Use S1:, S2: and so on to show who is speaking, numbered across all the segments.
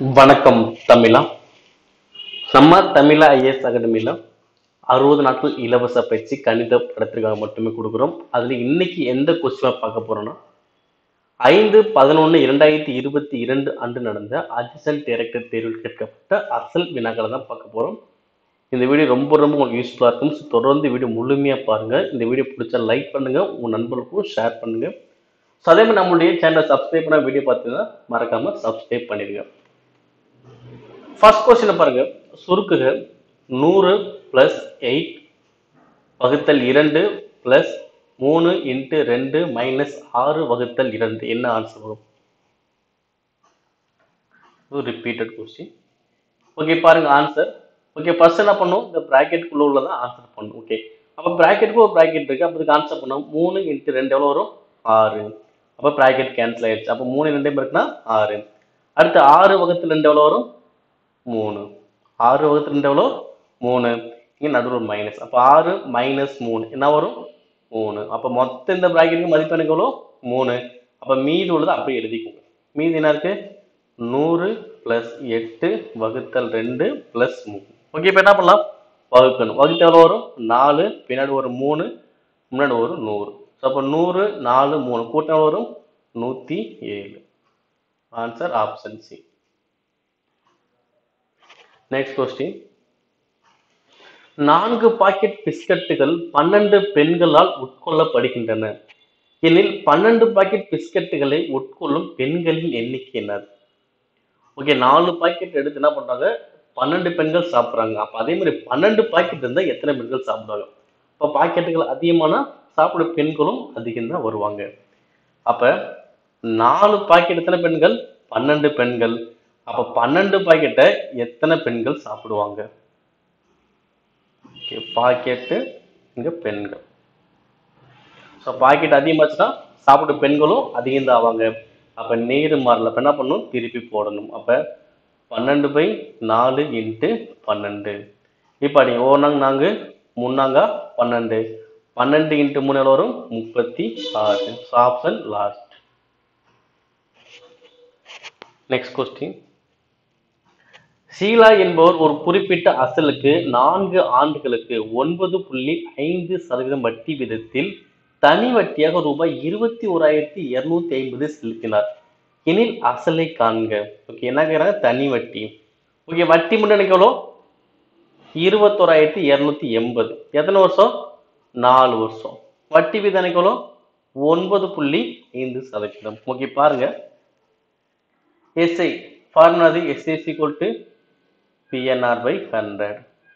S1: வணக்கம் தமிழா நம்ம தமிழா ஐஏஎஸ் அகாடமியில் அறுபது நாட்கள் இலவச பயிற்சி கணித படத்திற்காக மட்டுமே கொடுக்குறோம் அதில் இன்னைக்கு எந்த கொஸ்டினை பார்க்க போறோம்னா ஐந்து பதினொன்று இரண்டாயிரத்தி இருபத்தி இரண்டு அன்று நடந்த அசிஸ்டன்ட் டைரக்டர் தேர்வில் கேட்கப்பட்ட அசல் வினாக்களை தான் பார்க்க போகிறோம் இந்த வீடியோ ரொம்ப ரொம்ப உங்களுக்கு யூஸ்ஃபுல்லாக இருக்கும் ஸோ தொடர்ந்து வீடியோ முழுமையாக பாருங்கள் இந்த வீடியோ பிடிச்சா லைக் பண்ணுங்கள் உங்கள் நண்பர்களுக்கும் ஷேர் பண்ணுங்கள் ஸோ அதே மாதிரி நம்மளுடைய சேனலை சப்ஸ்கிரைப் பண்ண வீடியோ பார்த்தீங்கன்னா மறக்காமல் சப்ஸ்கிரைப் பண்ணிடுங்க ஃபர்ஸ்ட் கொஸ்டின் பாருங்க சுருக்குக நூறு பிளஸ் எயிட் வகுத்தல் இரண்டு பிளஸ் மூணு இன்ட்டு ரெண்டு மைனஸ் ஆறு வகுத்தல் இரண்டு என்ன ஆன்சர் வரும் ரிப்பீட்டட் கொஸ்டின் ஓகே பாருங்க ஆன்சர் ஓகே ஃபர்ஸ்ட் என்ன பண்ணும் இந்த ப்ராக்கெட்டுக்குள்ள உள்ளதான் ஆன்சர் பண்ணும் ஓகே அப்போ ப்ராக்கெட்டுக்கு ஒரு ப்ராக்கெட் இருக்கு அப்போ இதுக்கு ஆன்சர் பண்ணோம் மூணு இன்ட்டு ரெண்டு எவ்வளோ வரும் ஆறு அப்போ ப்ராக்கெட் கேன்சல் ஆயிடுச்சு அப்போ மூணு ரெண்டு இருக்குன்னா ஆறு அடுத்து ஆறு வகுத்து ரெண்டு எவ்வளோ வரும் மூணு ஆறு வகுத்து ரெண்டு எவ்வளோ மூணு இங்கே நடுவில் மைனஸ் அப்போ ஆறு மைனஸ் மூணு என்ன வரும் மூணு அப்போ மொத்த இந்த ப்ராக்கெட்டுக்கு மதிப்பு எனக்கு எவ்வளோ மூணு அப்போ மீதி உள்ளதை அப்படியே எழுதிக்கோங்க மீதி என்ன இருக்கு நூறு ப்ளஸ் எட்டு வகுத்தல் ரெண்டு ப்ளஸ் மூணு ஓகே இப்போ என்ன பண்ணலாம் வகுக்கணும் வகுத்து எவ்வளோ வரும் நாலு பின்னாடி ஒரு மூணு முன்னாடி ஒரு நூறு ஸோ அப்போ நூறு நாலு மூணு கூட்டம் எவ்வளோ வரும் நூற்றி ஏழு answer option C next question நான்கு பாக்கெட் பிஸ்கட்டுகள் பன்னெண்டு பெண்களால் உட்கொள்ளப்படுகின்றன எனில் பன்னெண்டு பாக்கெட் பிஸ்கட்டுகளை உட்கொள்ளும் பெண்களின் எண்ணிக்கை என்னது ஓகே நாலு பாக்கெட் எடுத்து என்ன பண்றாங்க பன்னெண்டு பெண்கள் சாப்பிட்றாங்க அப்போ அதே மாதிரி பன்னெண்டு பாக்கெட் இருந்தால் எத்தனை பெண்கள் சாப்பிடுவாங்க இப்போ பாக்கெட்டுகள் அதிகமானா சாப்பிட பெண்களும் அதிகம் தான் வருவாங்க அப்போ நாலு பாக்கெட் எத்தனை பெண்கள் பன்னெண்டு பெண்கள் அப்போ பன்னெண்டு பாக்கெட்டை எத்தனை பெண்கள் சாப்பிடுவாங்க ஓகே பாக்கெட்டு இங்கே பெண்கள் ஸோ பாக்கெட் அதிகமாச்சுன்னா சாப்பிட பெண்களும் அதிகம் தான் ஆவாங்க அப்போ நேரு மாறல அப்போ என்ன பண்ணணும் திருப்பி போடணும் அப்போ பன்னெண்டு பை நாலு இன்ட்டு பன்னெண்டு இப்போ அடி ஓனாங்க நாங்கள் முன்னாங்க பன்னெண்டு பன்னெண்டு இன்ட்டு மூணு எவ்வளோ வரும் முப்பத்தி ஆறு option last next question Sheela என்பவர் ஒரு குறிப்பிட்ட அசலுக்கு நான்கு ஆண்டுகளுக்கு ஒன்பது புள்ளி ஐந்து சதவீதம் வட்டி விதத்தில் தனி வட்டியாக ரூபாய் இருபத்தி ஓராயிரத்தி இருநூத்தி ஐம்பது செலுத்தினார் எனில் அசலை காண்க ஓகே என்ன கேட்குறாங்க தனி வட்டி ஓகே வட்டி மட்டும் எனக்கு எவ்வளோ இருபத்தோராயிரத்தி இரநூத்தி எண்பது எத்தனை வருஷம் நாலு வருஷம் வட்டி விதம் எனக்கு எவ்வளோ ஒன்பது புள்ளி ஐந்து சதவீதம் ஓகே பாருங்க SI formula SI equal to PNR by hundred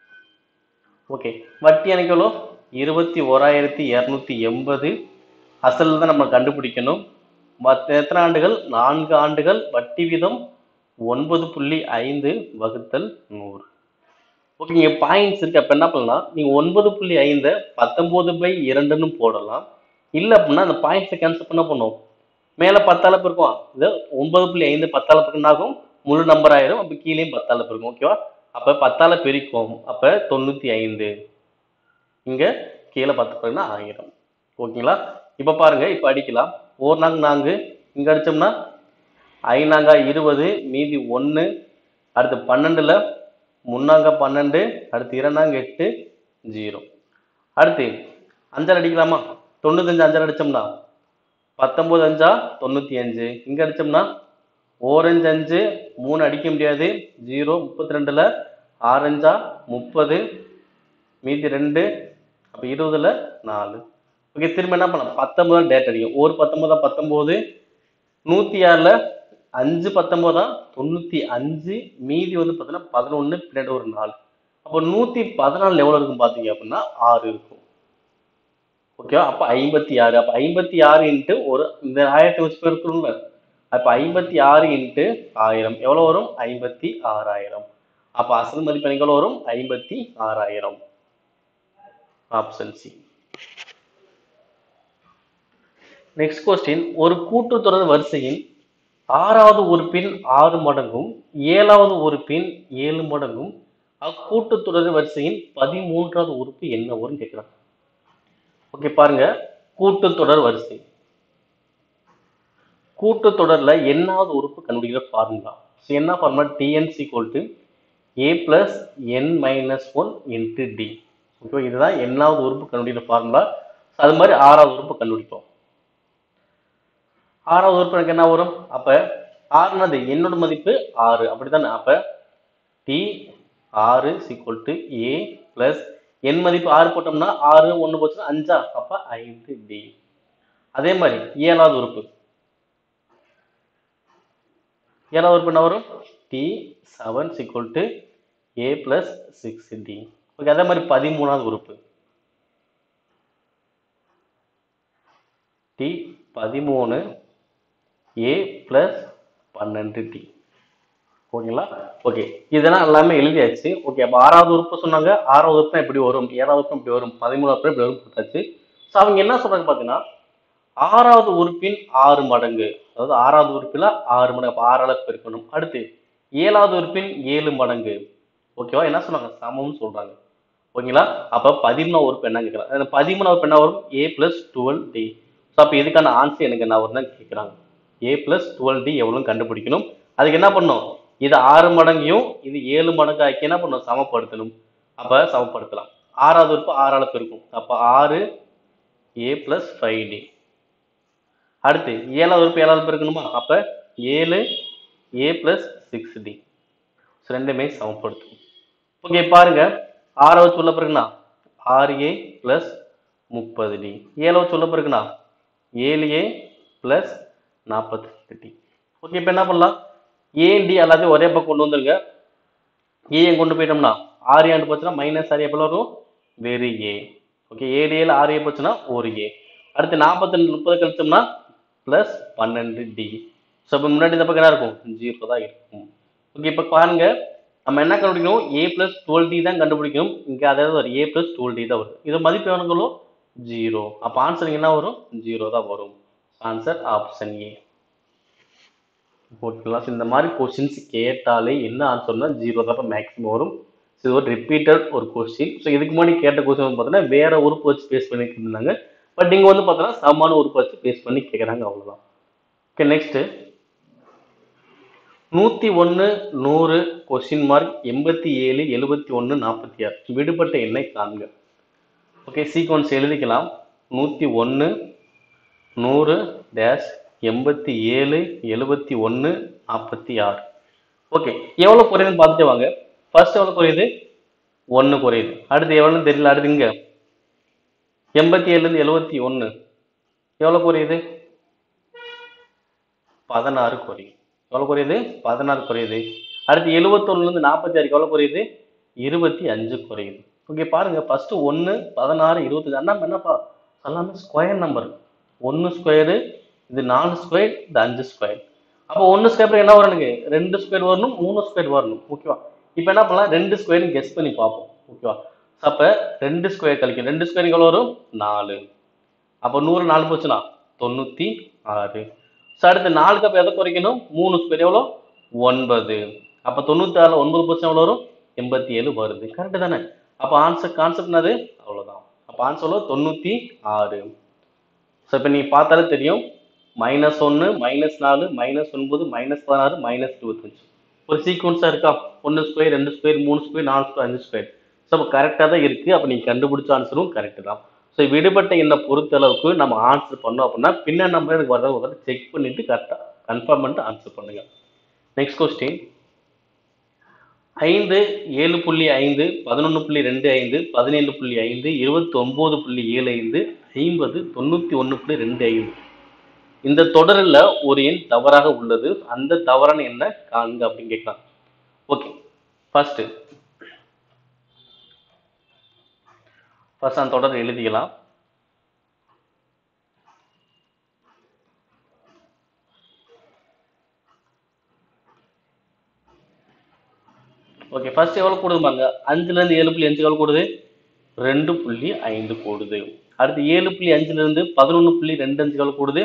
S1: okay வட்டி எனக்கு எவ்வளோ இருபத்தி ஓராயிரத்தி இரநூத்தி எண்பது அசல் தான் நம்ம கண்டுபிடிக்கணும் மற்ற எத்தனை ஆண்டுகள் நான்கு ஆண்டுகள் வட்டி வீதம் ஒன்பது புள்ளி ஐந்து வகுத்தல் நூறு ஓகே இங்கே பாயிண்ட்ஸ் இருக்கு அப்போ என்ன பண்ணலாம் நீங்கள் ஒன்பது புள்ளி ஐந்தை பத்தொம்போது பை இரண்டுன்னு போடலாம் இல்லை அப்படின்னா அந்த பாயிண்ட்ஸை கேன்சல் பண்ண பண்ணும் மேலே பத்தால இருக்கும் இது ஒன்பது புள்ளி ஐந்து பத்தால பெருக்கும் ஆகும் முழு நம்பர் ஆயிரும் அப்போ கீழேயும் பத்தால பெருக்கும் ஓகேவா அப்போ பத்தால பெருக்கும் அப்போ தொண்ணூற்றி ஐந்து இங்கே கீழே பத்து பேருனா ஆயிரம் ஓகேங்களா இப்போ பாருங்க இப்போ அடிக்கலாம் ஓர் நாங்க நான்கு இங்கே அடித்தோம்னா ஐநாங்க இருபது மீதி ஒன்று அடுத்து பன்னெண்டில் முன்னாங்க பன்னெண்டு அடுத்து இரண்டாங்க எட்டு ஜீரோ அடுத்து அஞ்சால் அடிக்கலாமா தொண்ணூத்தஞ்சு அஞ்சால் அடித்தோம்னா பத்தொம்போது அஞ்சா தொண்ணூற்றி அஞ்சு இங்கே அடித்தோம்னா ஓரஞ்சு அஞ்சு மூணு அடிக்க முடியாது ஜீரோ முப்பத்தி ரெண்டில் ஆரஞ்சா முப்பது மீதி ரெண்டு அப்போ இருபதுல நாலு ஓகே திரும்ப என்ன பண்ணலாம் பத்தொன்பது டேட் அடிக்கும் ஒரு பத்தொன்பதா பத்தொம்போது நூற்றி ஆறில் அஞ்சு பத்தொம்போதா தொண்ணூற்றி அஞ்சு மீதி வந்து பார்த்தீங்கன்னா பதினொன்று பின்னாடி ஒரு நாலு அப்போ நூற்றி பதினாலு எவ்வளோ இருக்கும் பார்த்தீங்க அப்படின்னா ஆறு இருக்கும் ஓகேவா அப்போ ஐம்பத்தி ஆறு அப்போ ஐம்பத்தி ஆறு இன்ட்டு ஒரு இந்த ஆயிரத்தி வச்சு பேருக்குள்ள அப்போ ஐம்பத்தி ஆறு இன்ட்டு ஆயிரம் எவ்வளோ வரும் ஐம்பத்தி ஆறாயிரம் அப்போ அசல் மதிப்பு எனக்கு எவ்வளோ வரும் ஐம்பத்தி ஆறாயிரம் ஆப்ஷன் சி நெக்ஸ்ட் கொஸ்டின் ஒரு கூட்டுத்தொடர் வரிசையின் ஆறாவது உறுப்பின் ஆறு மடங்கும் ஏழாவது உறுப்பின் ஏழு மடங்கும் அக்கூட்டுத்தொடர் வரிசையின் பதிமூன்றாவது உறுப்பு என்ன வரும்னு கேட்குறாங்க ஓகே பாருங்க கூட்டுத்தொடர் வரிசை கூட்டுத்தொடர்ல எண்ணாவது உறுப்பு கண்டுபிடிக்கிற ஃபார்முலா ஸோ என்ன formula TNs equal to A plus N minus one into D okay இதுதான் எண்ணாவது உறுப்பு கண்டுபிடிக்கிற ஃபார்முலா அது மாதிரி ஆறாவது உறுப்பு கண்டுபிடிப்போம் ஆறாவது உறுப்பு எனக்கு என்ன வரும் அப்ப ஆறுனது என்னோட மதிப்பு ஆறு அப்படித்தானே அப்ப டி ஆறு equal to A plus N மதிப்பு ஆறு போட்டோம்னா ஆறு ஒன்று போச்சுன்னா அஞ்சா அப்ப ஐந்து டி அதே மாதிரி ஏழாவது உறுப்பு ஏழாவது உறுப்பு என்ன வரும் T seven equal to A plus six D okay அதே மாதிரி பதிமூணாவது உறுப்பு டி பதிமூணு ஏ பிளஸ் பன்னெண்டு டி ஓகேங்களா ஓகே இதெல்லாம் எல்லாமே எழுதியாச்சு ஓகே அப்போ ஆறாவது உறுப்பு சொன்னாங்க ஆறாவது உறுப்பு இப்படி வரும் ஏழாவது உறுப்பு இப்படி வரும் பதிமூணாவது உறுப்பு இப்படி வரும் போட்டாச்சு ஸோ அவங்க என்ன சொல்றாங்க பார்த்தீங்கன்னா ஆறாவது உறுப்பின் ஆறு மடங்கு அதாவது ஆறாவது உறுப்பில் ஆறு மடங்கு அப்போ ஆறால பெருக்கணும் அடுத்து ஏழாவது உறுப்பின் ஏழு மடங்கு ஓகேவா என்ன சொன்னாங்க சமம்னு சொல்றாங்க ஓகேங்களா அப்போ பதிமூணாவது உறுப்பு என்ன கேட்குறாங்க அந்த பதிமூணாவது உறுப்பு என்ன வரும் A plus twelve D so அப்போ இதுக்கான ஆன்சர் எனக்கு என்ன வரும்னு கேட்குறாங்க ஏ பிளஸ் டுவெல் டி எவ்வளோன்னு கண்டுபிடிக்கணும் அதுக்கு என்ன பண்ணணும் இது ஆறு மடங்கையும் இது ஏழு மடங்கு ஆக்கி என்ன பண்ணணும் சமப்படுத்தணும் அப்போ சமப்படுத்தலாம் ஆறாவது உறுப்பு ஆறால பெருக்கும் அப்போ ஆறு ஏ பிளஸ் ஃபைவ் டி அடுத்து ஏழாவது உறுப்பு ஏழாவது பெருக்கணுமா அப்போ ஏழு ஏ பிளஸ் சிக்ஸ் டி ரெண்டுமே சமப்படுத்தும் ஓகே பாருங்க ஆறாவது சொல்ல பிறகுனா ஆறு ஏ பிளஸ் முப்பது டி ஏழாவது சொல்ல பிறகுனா ஏழு ஏ பிளஸ் நாற்பத்தி டி ஓகே இப்போ என்ன பண்ணலாம் ஏன் டி எல்லாத்தையும் ஒரே பக்கம் கொண்டு வந்துருங்க ஏன் கொண்டு போயிட்டோம்னா ஆறு ஆண்டு போச்சுன்னா மைனஸ் ஆறு எப்போ வரும் வெறு ஏ ஓகே ஏழு ஏழு ஆறு ஏ போச்சுன்னா ஒரு ஏ அடுத்து நாற்பத்தி ரெண்டு முப்பது கழிச்சோம்னா ப்ளஸ் பன்னெண்டு டி ஸோ இப்போ முன்னாடி இந்த பக்கம் என்ன இருக்கும் ஜீரோ தான் இருக்கும் ஓகே இப்போ பாருங்க நம்ம என்ன கண்டுபிடிக்கணும் ஏ பிளஸ் டுவெல் டி தான் கண்டுபிடிக்கணும் இங்கே அதாவது ஒரு ஏ பிளஸ் டுவெல் டி தான் வரும் இது மதிப்பு எவ்வளோ ஜீரோ அப்போ ஆன்சர் என்ன வரும் ஜீரோ தான் வரும் ஆன்சர் ஆப்ஷன் ஏ ஓகேங்களா ஸோ இந்த மாதிரி கொஷின்ஸ் கேட்டாலே என்ன ஆன்சர்னா ஜீரோ தான் மேக்ஸிமம் வரும் ஸோ இது ஒரு ரிப்பீட்டட் ஒரு கொஸ்டின் ஸோ இதுக்கு முன்னாடி கேட்ட கொஸ்டின் வந்து பார்த்தீங்கன்னா வேற உறுப்பு வச்சு பேஸ் பண்ணி இருந்தாங்க பட் இங்கே வந்து பார்த்தீங்கன்னா சமமான உறுப்பு வச்சு பேஸ் பண்ணி கேட்குறாங்க அவ்வளோதான் ஓகே நெக்ஸ்ட்டு நூற்றி ஒன்று நூறு கொஸ்டின் மார்க் எண்பத்தி ஏழு எழுபத்தி ஒன்று நாற்பத்தி ஆறு விடுபட்ட எண்ணை காண்க ஓகே சீக்வன்ஸ் எழுதிக்கலாம் நூற்றி ஒன்று நூறு டேஷ் எண்பத்தி ஏழு எழுபத்தி ஒன்று நாற்பத்தி ஆறு ஓகே எவ்வளோ குறையுதுன்னு பார்த்துட்டு வாங்க ஃபர்ஸ்ட் எவ்வளோ குறையுது ஒன்று குறையுது அடுத்து எவ்வளோன்னு தெரியல அடுத்து இங்கே எண்பத்தி ஏழுலேருந்து எழுபத்தி ஒன்று எவ்வளோ குறையுது பதினாறு குறையும் எவ்வளோ குறையுது பதினாறு குறையுது அடுத்து எழுபத்தொன்னுலேருந்து நாற்பத்தி ஆறுக்கு எவ்வளோ குறையுது இருபத்தி அஞ்சு குறையுது ஓகே பாருங்க ஃபர்ஸ்ட் ஒன்று பதினாறு இருபத்தஞ்சு அண்ணா என்னப்பா எல்லாமே ஸ்கொயர் நம்பர் ஒன்று ஸ்கொயரு இது நாலு ஸ்கொயர் இது அஞ்சு ஸ்கொயர் அப்போ ஒன்று ஸ்கொயர் என்ன வரும் எனக்கு ரெண்டு ஸ்கொயர் வரணும் மூணு ஸ்கொயர் வரணும் ஓகேவா இப்போ என்ன பண்ணலாம் ரெண்டு ஸ்கொயர் கெஸ் பண்ணி பார்ப்போம் ஓகேவா அப்போ ரெண்டு ஸ்கொயர் கழிக்கும் ரெண்டு ஸ்கொயர் எவ்வளோ வரும் நாலு அப்போ நூறு நாலு போச்சுன்னா தொண்ணூற்றி ஆறு ஸோ அடுத்து நாலுக்கு அப்போ எதை குறைக்கணும் மூணு ஸ்கொயர் எவ்வளோ ஒன்பது அப்போ தொண்ணூற்றி ஆறில் ஒன்பது போச்சுன்னா எவ்வளோ வரும் எண்பத்தி ஏழு வருது கரெக்டு தானே அப்போ ஆன்சர் கான்செப்ட் என்னது அவ்வளோதான் அப்போ ஆன்சர் எவ்வளோ தொண்ணூற்றி ஆறு ஸோ இப்போ நீங்கள் பார்த்தாலே தெரியும் மைனஸ் ஒன்று மைனஸ் நாலு மைனஸ் ஒன்பது மைனஸ் பதினாறு மைனஸ் இருபத்தஞ்சு ஒரு சீக்வன்ஸாக இருக்கா ஒன்று ஸ்கொயர் ரெண்டு ஸ்கொயர் மூணு ஸ்கொயர் நாலு ஸ்கொயர் அஞ்சு ஸ்கொயர் ஸோ அப்போ கரெக்டாக தான் இருக்குது அப்போ நீங்கள் கண்டுபிடிச்ச ஆன்சரும் கரெக்டு தான் ஸோ விடுபட்ட எண்ணை பொறுத்தளவுக்கு நம்ம ஆன்சர் பண்ணோம் அப்படின்னா பின்ன நம்பர் எனக்கு வரதை ஒரு செக் பண்ணிட்டு கரெக்டாக கன்ஃபார்ம் பண்ணிட்டு ஆன்சர் பண்ணுங்க நெக்ஸ்ட் கொஸ்டின் ஐந்து ஏழு புள்ளி ஐந்து பதினொன்று புள்ளி ரெண்டு ஐந்து பதினேழு புள்ளி ஐந்து இருபத்தி ஒன்பது புள்ளி ஏழு ஐந்து ஐம்பது தொண்ணூற்றி ஒன்று புள்ளி ரெண்டு ஐந்து இந்த தொடரில் ஒரு எண் தவறாக உள்ளது அந்த தவறான என்ன காண்க அப்படின்னு கேட்கலாம் ஓகே ஃபர்ஸ்ட் ஃபர்ஸ்ட் அந்த தொடர் எழுதிக்கலாம் ஓகே ஃபர்ஸ்ட் எவ்வளோ கூடுதுமாங்க அஞ்சுலேருந்து ஏழு புள்ளி அஞ்சு எவ்வளோ கூடுது ரெண்டு புள்ளி ஐந்து கூடுது அடுத்து ஏழு புள்ளி அஞ்சுலேருந்து பதினொன்று புள்ளி ரெண்டு அஞ்சு எவ்வளோ கூடுது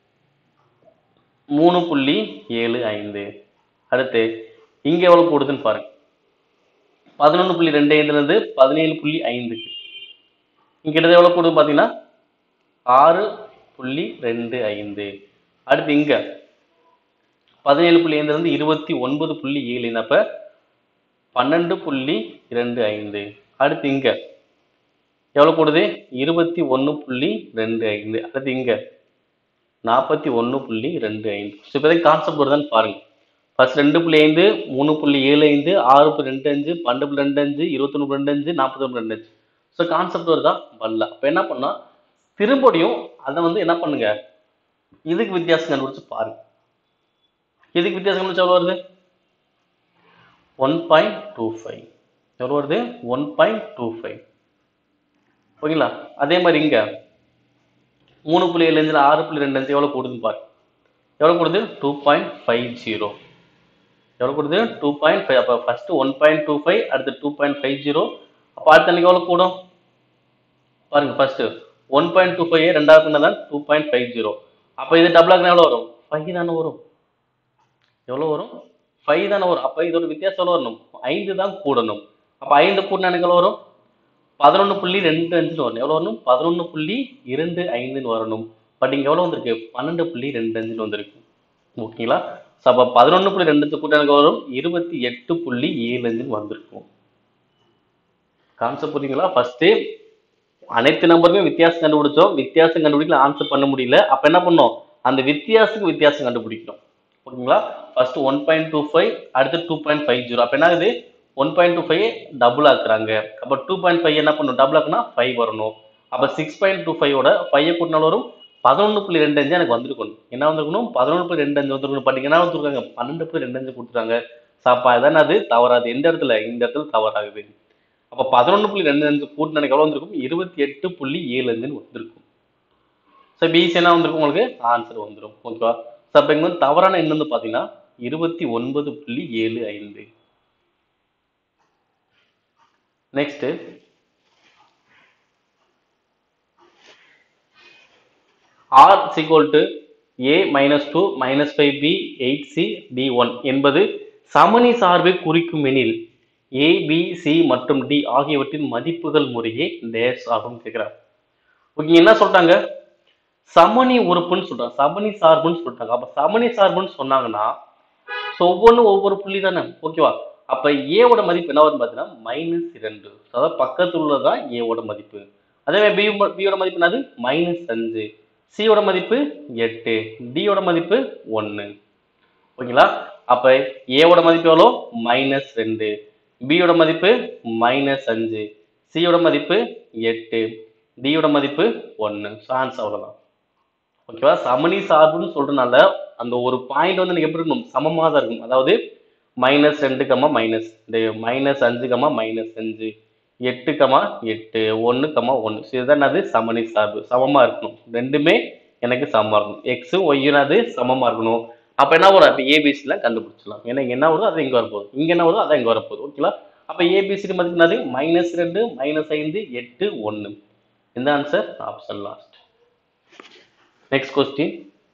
S1: மூணு புள்ளி ஏழு ஐந்து அடுத்து இங்கே எவ்வளோ கூடுதுன்னு பாருங்க பதினொன்று புள்ளி ரெண்டு ஐந்துலேருந்து பதினேழு புள்ளி ஐந்துக்கு இங்கிட்ட எவ்வளோ கூடுது பார்த்தீங்கன்னா ஆறு புள்ளி ரெண்டு ஐந்து அடுத்து இங்கே பதினேழு புள்ளி ஐந்துல இருந்து இருபத்தி ஒன்பது புள்ளி ஏழு அப்ப பன்னெண்டு புள்ளி இரண்டு ஐந்து அடுத்து இங்க எவ்வளவு கூடுது இருபத்தி ஒண்ணு புள்ளி ரெண்டு ஐந்து அடுத்து இங்க நாற்பத்தி ஒண்ணு புள்ளி ரெண்டு ஐந்து ஸோ இப்போதைக்கு கான்செப்ட் வருதான்னு பாருங்க ஃபர்ஸ்ட் ரெண்டு புள்ளி ஐந்து மூணு புள்ளி ஏழு ஐந்து ஆறு புள்ளி ரெண்டு அஞ்சு பன்னெண்டு புள்ளி ரெண்டு அஞ்சு இருபத்தொன்னு புள்ளி ரெண்டு அஞ்சு நாற்பத்தொன்று புள்ளி ரெண்டு அஞ்சு ஸோ கான்செப்ட் வருதா வரல அப்போ என்ன பண்ணா திரும்படியும் அதை வந்து என்ன பண்ணுங்க இதுக்கு வித்தியாசம் கண்டுபிடிச்சு பாருங்க இதுக்கு வித்தியாசம் கண்டுபிடிச்சு எவ்வளோ வருது ஒன் பாயிண்ட் டூ ஃபைவ் எவ்வளோ வருது ஒன் பாயிண்ட் டூ ஃபைவ் ஓகேங்களா அதே மாதிரி இங்க மூணு புள்ளி ஏழு அஞ்சுல ஆறு புள்ளி ரெண்டு அஞ்சு எவ்வளோ கூடுதுன்னு பாரு எவ்வளோ கூடுது டூ பாயிண்ட் ஃபைவ் ஜீரோ எவ்வளோ கூடுது டூ பாயிண்ட் ஃபைவ் அப்போ first one point two five அடுத்து டூ பாயிண்ட் ஃபைவ் ஜீரோ அப்போ அடுத்த அன்னைக்கு எவ்வளோ கூடும் பாருங்க first one point two five ரெண்டாவது தான் டூ பாயிண்ட் ஃபைவ் ஜீரோ அப்போ இது டபுள் ஆகுனா எவ்வளோ வரும் ஃபைவ் தானே வரும் எவ்வளோ வரும் ஃபைவ் தானே வரும் அப்போ இதோட வித்தியாசம் எவ்வளோ வரணும் ஐந்து தான் கூடணும் அப்போ ஐந்து கூட்டினா எனக்கு எவ்வளோ வரும் பதினொன்று புள்ளி ரெண்டு அஞ்சுன்னு வரணும் எவ்வளோ வரணும் பதினொன்று புள்ளி இரண்டு ஐந்துன்னு வரணும் பட் இங்கே எவ்வளோ வந்திருக்கு பன்னெண்டு புள்ளி ரெண்டு அஞ்சுன்னு வந்திருக்கு ஓகேங்களா ஸோ அப்போ பதினொன்று புள்ளி ரெண்டு அஞ்சு கூட்ட எனக்கு வரும் இருபத்தி எட்டு புள்ளி ஏழு அஞ்சுன்னு வந்திருக்கும் கான்செப்ட் புரியுங்களா ஃபர்ஸ்ட்டு அனைத்து நம்பருமே வித்தியாசம் கண்டுபிடிச்சோம் வித்தியாசம் கண்டுபிடிக்கல ஆன்சர் பண்ண முடியல அப்போ என்ன பண்ணோம் அந்த வித்தியாசத்துக்கு வித்தியாசம் கண்டுபிடிக்கணும் ஓகேங்களா first one point two five அடுத்து டூ பாயிண்ட் ஃபைவ் ஜீரோ அப்போ என்ன ஆகுது one point two five double ஆக்குறாங்க அப்போ டூ பாயிண்ட் ஃபைவ் என்ன பண்ணும் டபுள் ஆக்குனா ஃபைவ் வரணும் அப்போ சிக்ஸ் பாயிண்ட் டூ ஃபைவோட ஃபைவ் கூட்டினாலும் வரும் பதினொன்று புள்ளி ரெண்டு அஞ்சு எனக்கு வந்திருக்கணும் என்ன வந்திருக்கணும் பதினொன்று புள்ளி ரெண்டு அஞ்சு வந்திருக்கணும் பட் என்ன வந்திருக்காங்க பன்னெண்டு புள்ளி ரெண்டு அஞ்சு கொடுத்துருக்காங்க ஸோ அப்போ அதான் அது தவறாது எந்த இடத்துல இந்த இடத்துல தவறாகுது அப்போ பதினொன்று புள்ளி ரெண்டு அஞ்சு கூட்டின எனக்கு எவ்வளோ வந்திருக்கும் இருபத்தி எட்டு புள்ளி ஏழு அஞ்சுன்னு வந்திருக்கும் ஸோ பிசி என்ன வந்திருக்கும் உங்களுக்கு ஆன்சர் வந்துடும் ஓகேவா ஸோ அப்போ இங்கே வந்து தவறான எண் வந்து பார்த்தீங்கன்னா இருபத்தி ஒன்பது புள்ளி ஏழு ஐந்து next R equal to A minus two minus five B eight C D one என்பது சமணி சார்பை குறிக்கும் எனில் ஏ பி சி மற்றும் டி ஆகியவற்றின் மதிப்புகள் முறையே டேஷ் ஆகும் கேட்கிறார் ஓகே என்ன சொல்லிட்டாங்க சமணி உறுப்புன்னு சொல்றாங்க சமணி சார்புன்னு சொல்லிட்டாங்க அப்ப சமணி சார்புன்னு சொன்னாங்கன்னா ஸோ ஒவ்வொன்றும் ஒவ்வொரு புள்ளி தானே ஓகேவா அப்ப ஏவோட மதிப்பு என்ன வரும்னு பார்த்தீங்கன்னா மைனஸ் இரண்டு அதாவது பக்கத்துல உள்ளதான் ஏவோட மதிப்பு அதே மாதிரி பி பியோட மதிப்பு என்னது மைனஸ் அஞ்சு சியோட மதிப்பு எட்டு டியோட மதிப்பு ஒன்று ஓகேங்களா அப்ப ஏவோட மதிப்பு எவ்வளோ மைனஸ் ரெண்டு பியோட மதிப்பு மைனஸ் அஞ்சு சியோட மதிப்பு எட்டு டியோட மதிப்பு ஒன்று சான்ஸ் அவ்வளோதான் ஓகேவா சமணி சார்புன்னு சொல்றதுனால அந்த ஒரு பாயிண்ட் வந்து எனக்கு எப்படி இருக்கணும் சமமாக தான் இருக்கும் அதாவது மைனஸ் ரெண்டு கமா மைனஸ் ரெண்டு மைனஸ் அஞ்சு கமா மைனஸ் அஞ்சு எட்டு கமா எட்டு ஒன்று கமா ஒன்று ஸோ இதுதான் அது சமணி சார்பு சமமாக இருக்கணும் ரெண்டுமே எனக்கு சமமாக இருக்கணும் எக்ஸும் ஒய்யும் அது சமமாக இருக்கணும் அப்போ என்ன வரும் அப்போ ஏபிசியில் கண்டுபிடிச்சலாம் ஏன்னா இங்க என்ன வருதோ அது இங்கே வரப்போகுது இங்கே என்ன வருதோ அதான் இங்கே வரப்போகுது ஓகேங்களா அப்போ ஏபிசி மதிப்பு என்னது மைனஸ் ரெண்டு மைனஸ் ஐந்து எட்டு ஒன்று இந்த answer option last next question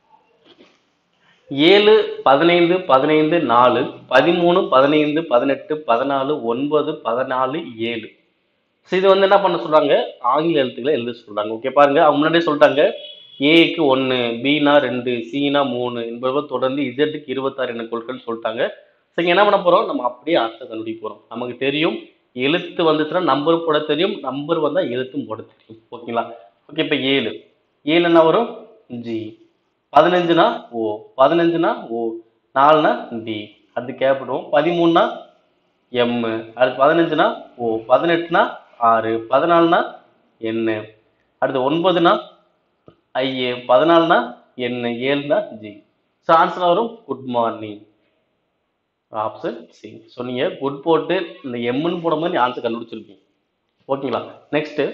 S1: ஏழு பதினைந்து பதினைந்து நாலு பதிமூணு பதினைந்து பதினெட்டு பதினாலு ஒன்பது பதினாலு ஏழு ஸோ இது வந்து என்ன பண்ண சொல்றாங்க ஆங்கில எழுத்துக்களை எழுத சொல்றாங்க ஓகே பாருங்க அவங்க முன்னாடியே சொல்லிட்டாங்க ஏக்கு ஒன்று பினா ரெண்டு சினா மூணு என்பவர் தொடர்ந்து இசட்டுக்கு இருபத்தாறு என கொள்கைன்னு சொல்லிட்டாங்க ஸோ இங்க என்ன பண்ண போறோம் நம்ம அப்படியே அர்த்தம் கண்டுபிடிக்க போறோம் நமக்கு தெரியும் எழுத்து வந்துச்சுன்னா நம்பர் போட தெரியும் நம்பர் வந்தால் எழுத்தும் போட தெரியும் ஓகேங்களா ஓகே இப்போ ஏழு ஏழு என்ன வரும் ஜி பதினஞ்சுனா ஓ பதினஞ்சுனா ஓ நாலுனா டி அடுத்து கேப்பிடுவோம் பதிமூணுனா எம் அடுத்து பதினஞ்சுனா ஓ பதினெட்டுனா ஆறு பதினாலுனா என்ன அடுத்து ஒன்பதுனா ஐஏ பதினாலுனா என்ன ஏழுனா ஜி ஸோ ஆன்சர் வரும் good morning option C so நீங்கள் குட் போட்டு இந்த எம்னு போடும்போது நீ ஆன்சர் கண்டுபிடிச்சிருப்பீங்க ஓகேங்களா நெக்ஸ்ட்டு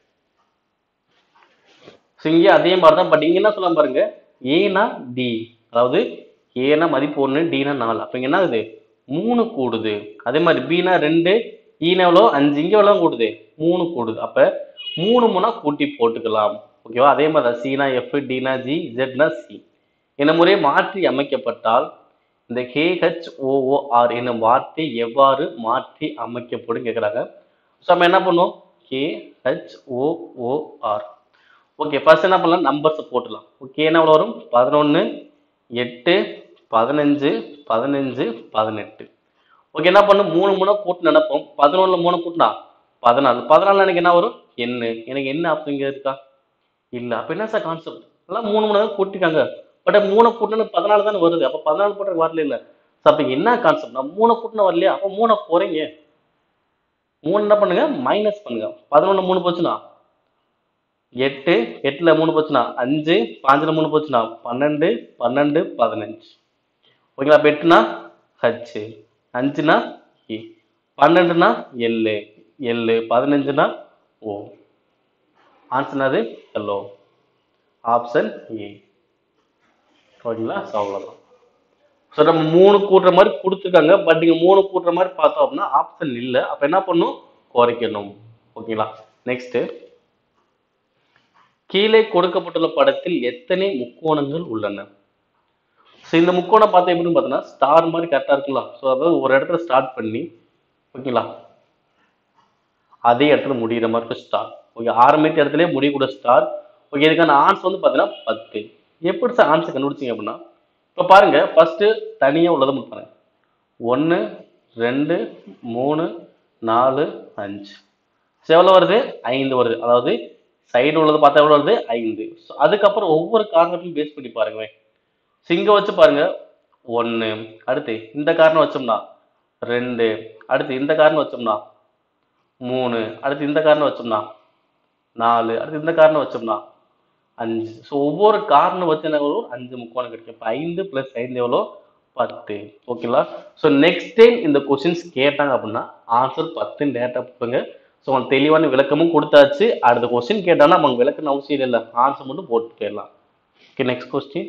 S1: ஸோ இங்கே அதே மாதிரி தான் பட் இங்கே என்ன சொல்ல பாருங்க ஏனா டி அதாவது ஏனா மதிப்பு ஒன்று டினா நாலு அப்போ இங்கே என்ன ஆகுது மூணு கூடுது அதே மாதிரி பினா ரெண்டு ஈனா எவ்வளோ அஞ்சு இங்கே எவ்வளோ கூடுது மூணு கூடுது அப்போ மூணு மூணா கூட்டி போட்டுக்கலாம் ஓகேவா அதே மாதிரி தான் சினா எஃப் டினா ஜி ஜெட்னா சி இந்த முறை மாற்றி அமைக்கப்பட்டால் இந்த கேஹெச் ஓஓஆர் என்னும் வார்த்தை எவ்வாறு மாற்றி அமைக்கப்படும் கேட்குறாங்க ஸோ நம்ம என்ன பண்ணுவோம் கேஹெச் ஓஓஆர் ஓகே ஃபர்ஸ்ட் என்ன பண்ணலாம் நம்பர்ஸை போட்டுடலாம் ஓகே என்ன எவ்வளோ வரும் பதினொன்று எட்டு பதினஞ்சு பதினஞ்சு பதினெட்டு ஓகே என்ன பண்ணும் மூணு மூணு கூட்டு நினைப்போம் பதினொன்றுல மூணு கூட்டினா பதினாலு பதினாலு எனக்கு என்ன வரும் என்ன எனக்கு என்ன ஆப்ஷன் இங்கே இருக்கா இல்ல அப்ப என்ன சார் கான்செப்ட் எல்லாம் மூணு மூணு தான் கூட்டிக்காங்க பட் மூணு கூட்டினு பதினாலு தானே வருது அப்ப பதினாலு போட்டு வரல இல்ல So, அப்ப என்ன கான்செப்ட் நான் மூணு கூட்டின வரலையா அப்ப மூணை குறைங்க மூணு என்ன பண்ணுங்க மைனஸ் பண்ணுங்க பதினொன்று மூணு போச்சுன்னா எட்டு எட்டுல மூணு போச்சுன்னா அஞ்சு பாஞ்சுல மூணு போச்சுன்னா பன்னெண்டு பன்னெண்டு பதினஞ்சு ஓகேங்களா அப்ப எட்டுனா ஹச் அஞ்சுனா இ பன்னெண்டுனா எல்லு எல்லு பதினஞ்சுனா ஓ ஆன்சர் அது எல்லோ ஆப்ஷன் ஏ ஓகேங்களா ஸோ அவ்வளோதான் ஸோ நம்ம மூணு கூட்டுற மாதிரி கொடுத்துருக்காங்க பட் நீங்கள் மூணு கூட்டுற மாதிரி பார்த்தோம் அப்படின்னா ஆப்ஷன் இல்லை அப்போ என்ன பண்ணும் குறைக்கணும் ஓகேங்களா நெக்ஸ்ட்டு கீழே கொடுக்கப்பட்டுள்ள படத்தில் எத்தனை முக்கோணங்கள் உள்ளன ஸோ இந்த முக்கோணம் பார்த்தா எப்படின்னு பார்த்தோன்னா ஸ்டார் மாதிரி கரெக்டாக இருக்குங்களா ஸோ அதாவது ஒரு இடத்துல ஸ்டார்ட் பண்ணி ஓகேங்களா அதே இடத்துல முடிகிற மாதிரி ஸ்டார் ஓகே ஆரம்பித்த இடத்துல முடியக்கூடிய ஸ்டார் ஓகே இதுக்கான ஆன்சர் வந்து பார்த்தீங்கன்னா பத்து எப்படி சார் ஆன்சர் கண்டுபிடிச்சிங்க அப்படின்னா இப்போ பாருங்க ஃபர்ஸ்ட் தனியாக உள்ளதை மட்டும் பாருங்க ஒன்று ரெண்டு மூணு நாலு அஞ்சு ஸோ எவ்வளோ வருது ஐந்து வருது அதாவது சைடு உள்ளது பார்த்தா எவ்வளோ வருது ஐந்து ஸோ அதுக்கப்புறம் ஒவ்வொரு காரணத்தையும் பேஸ் பண்ணி பாருங்க ஸோ இங்கே வச்சு பாருங்க ஒன்று அடுத்து இந்த காரணம் வச்சோம்னா ரெண்டு அடுத்து இந்த காரணம் வச்சோம்னா மூணு அடுத்து இந்த காரணம் வச்சோம்னா நாலு அடுத்து இந்த காரணம் வச்சோம்னா அஞ்சு ஸோ ஒவ்வொரு காரணம் வச்சு என்ன வரும் அஞ்சு முக்கோணம் கிடைக்கும் இப்போ ஐந்து ப்ளஸ் ஐந்து எவ்வளோ பத்து ஓகேங்களா ஸோ நெக்ஸ்ட் டைம் இந்த கொஷின்ஸ் கேட்டாங்க அப்படின்னா ஆன்சர் பத்துன்னு டேட்டா போடுங்க ஸோ உங்களுக்கு தெளிவான விளக்கமும் கொடுத்தாச்சு அடுத்த கொஸ்டின் கேட்டாங்கன்னா நமக்கு விளக்கணும் அவசியம் இல்லை ஆன்சர் மட்டும் போட்டு போயிடலாம் ஓகே நெக்ஸ்ட் கொஸ்டின்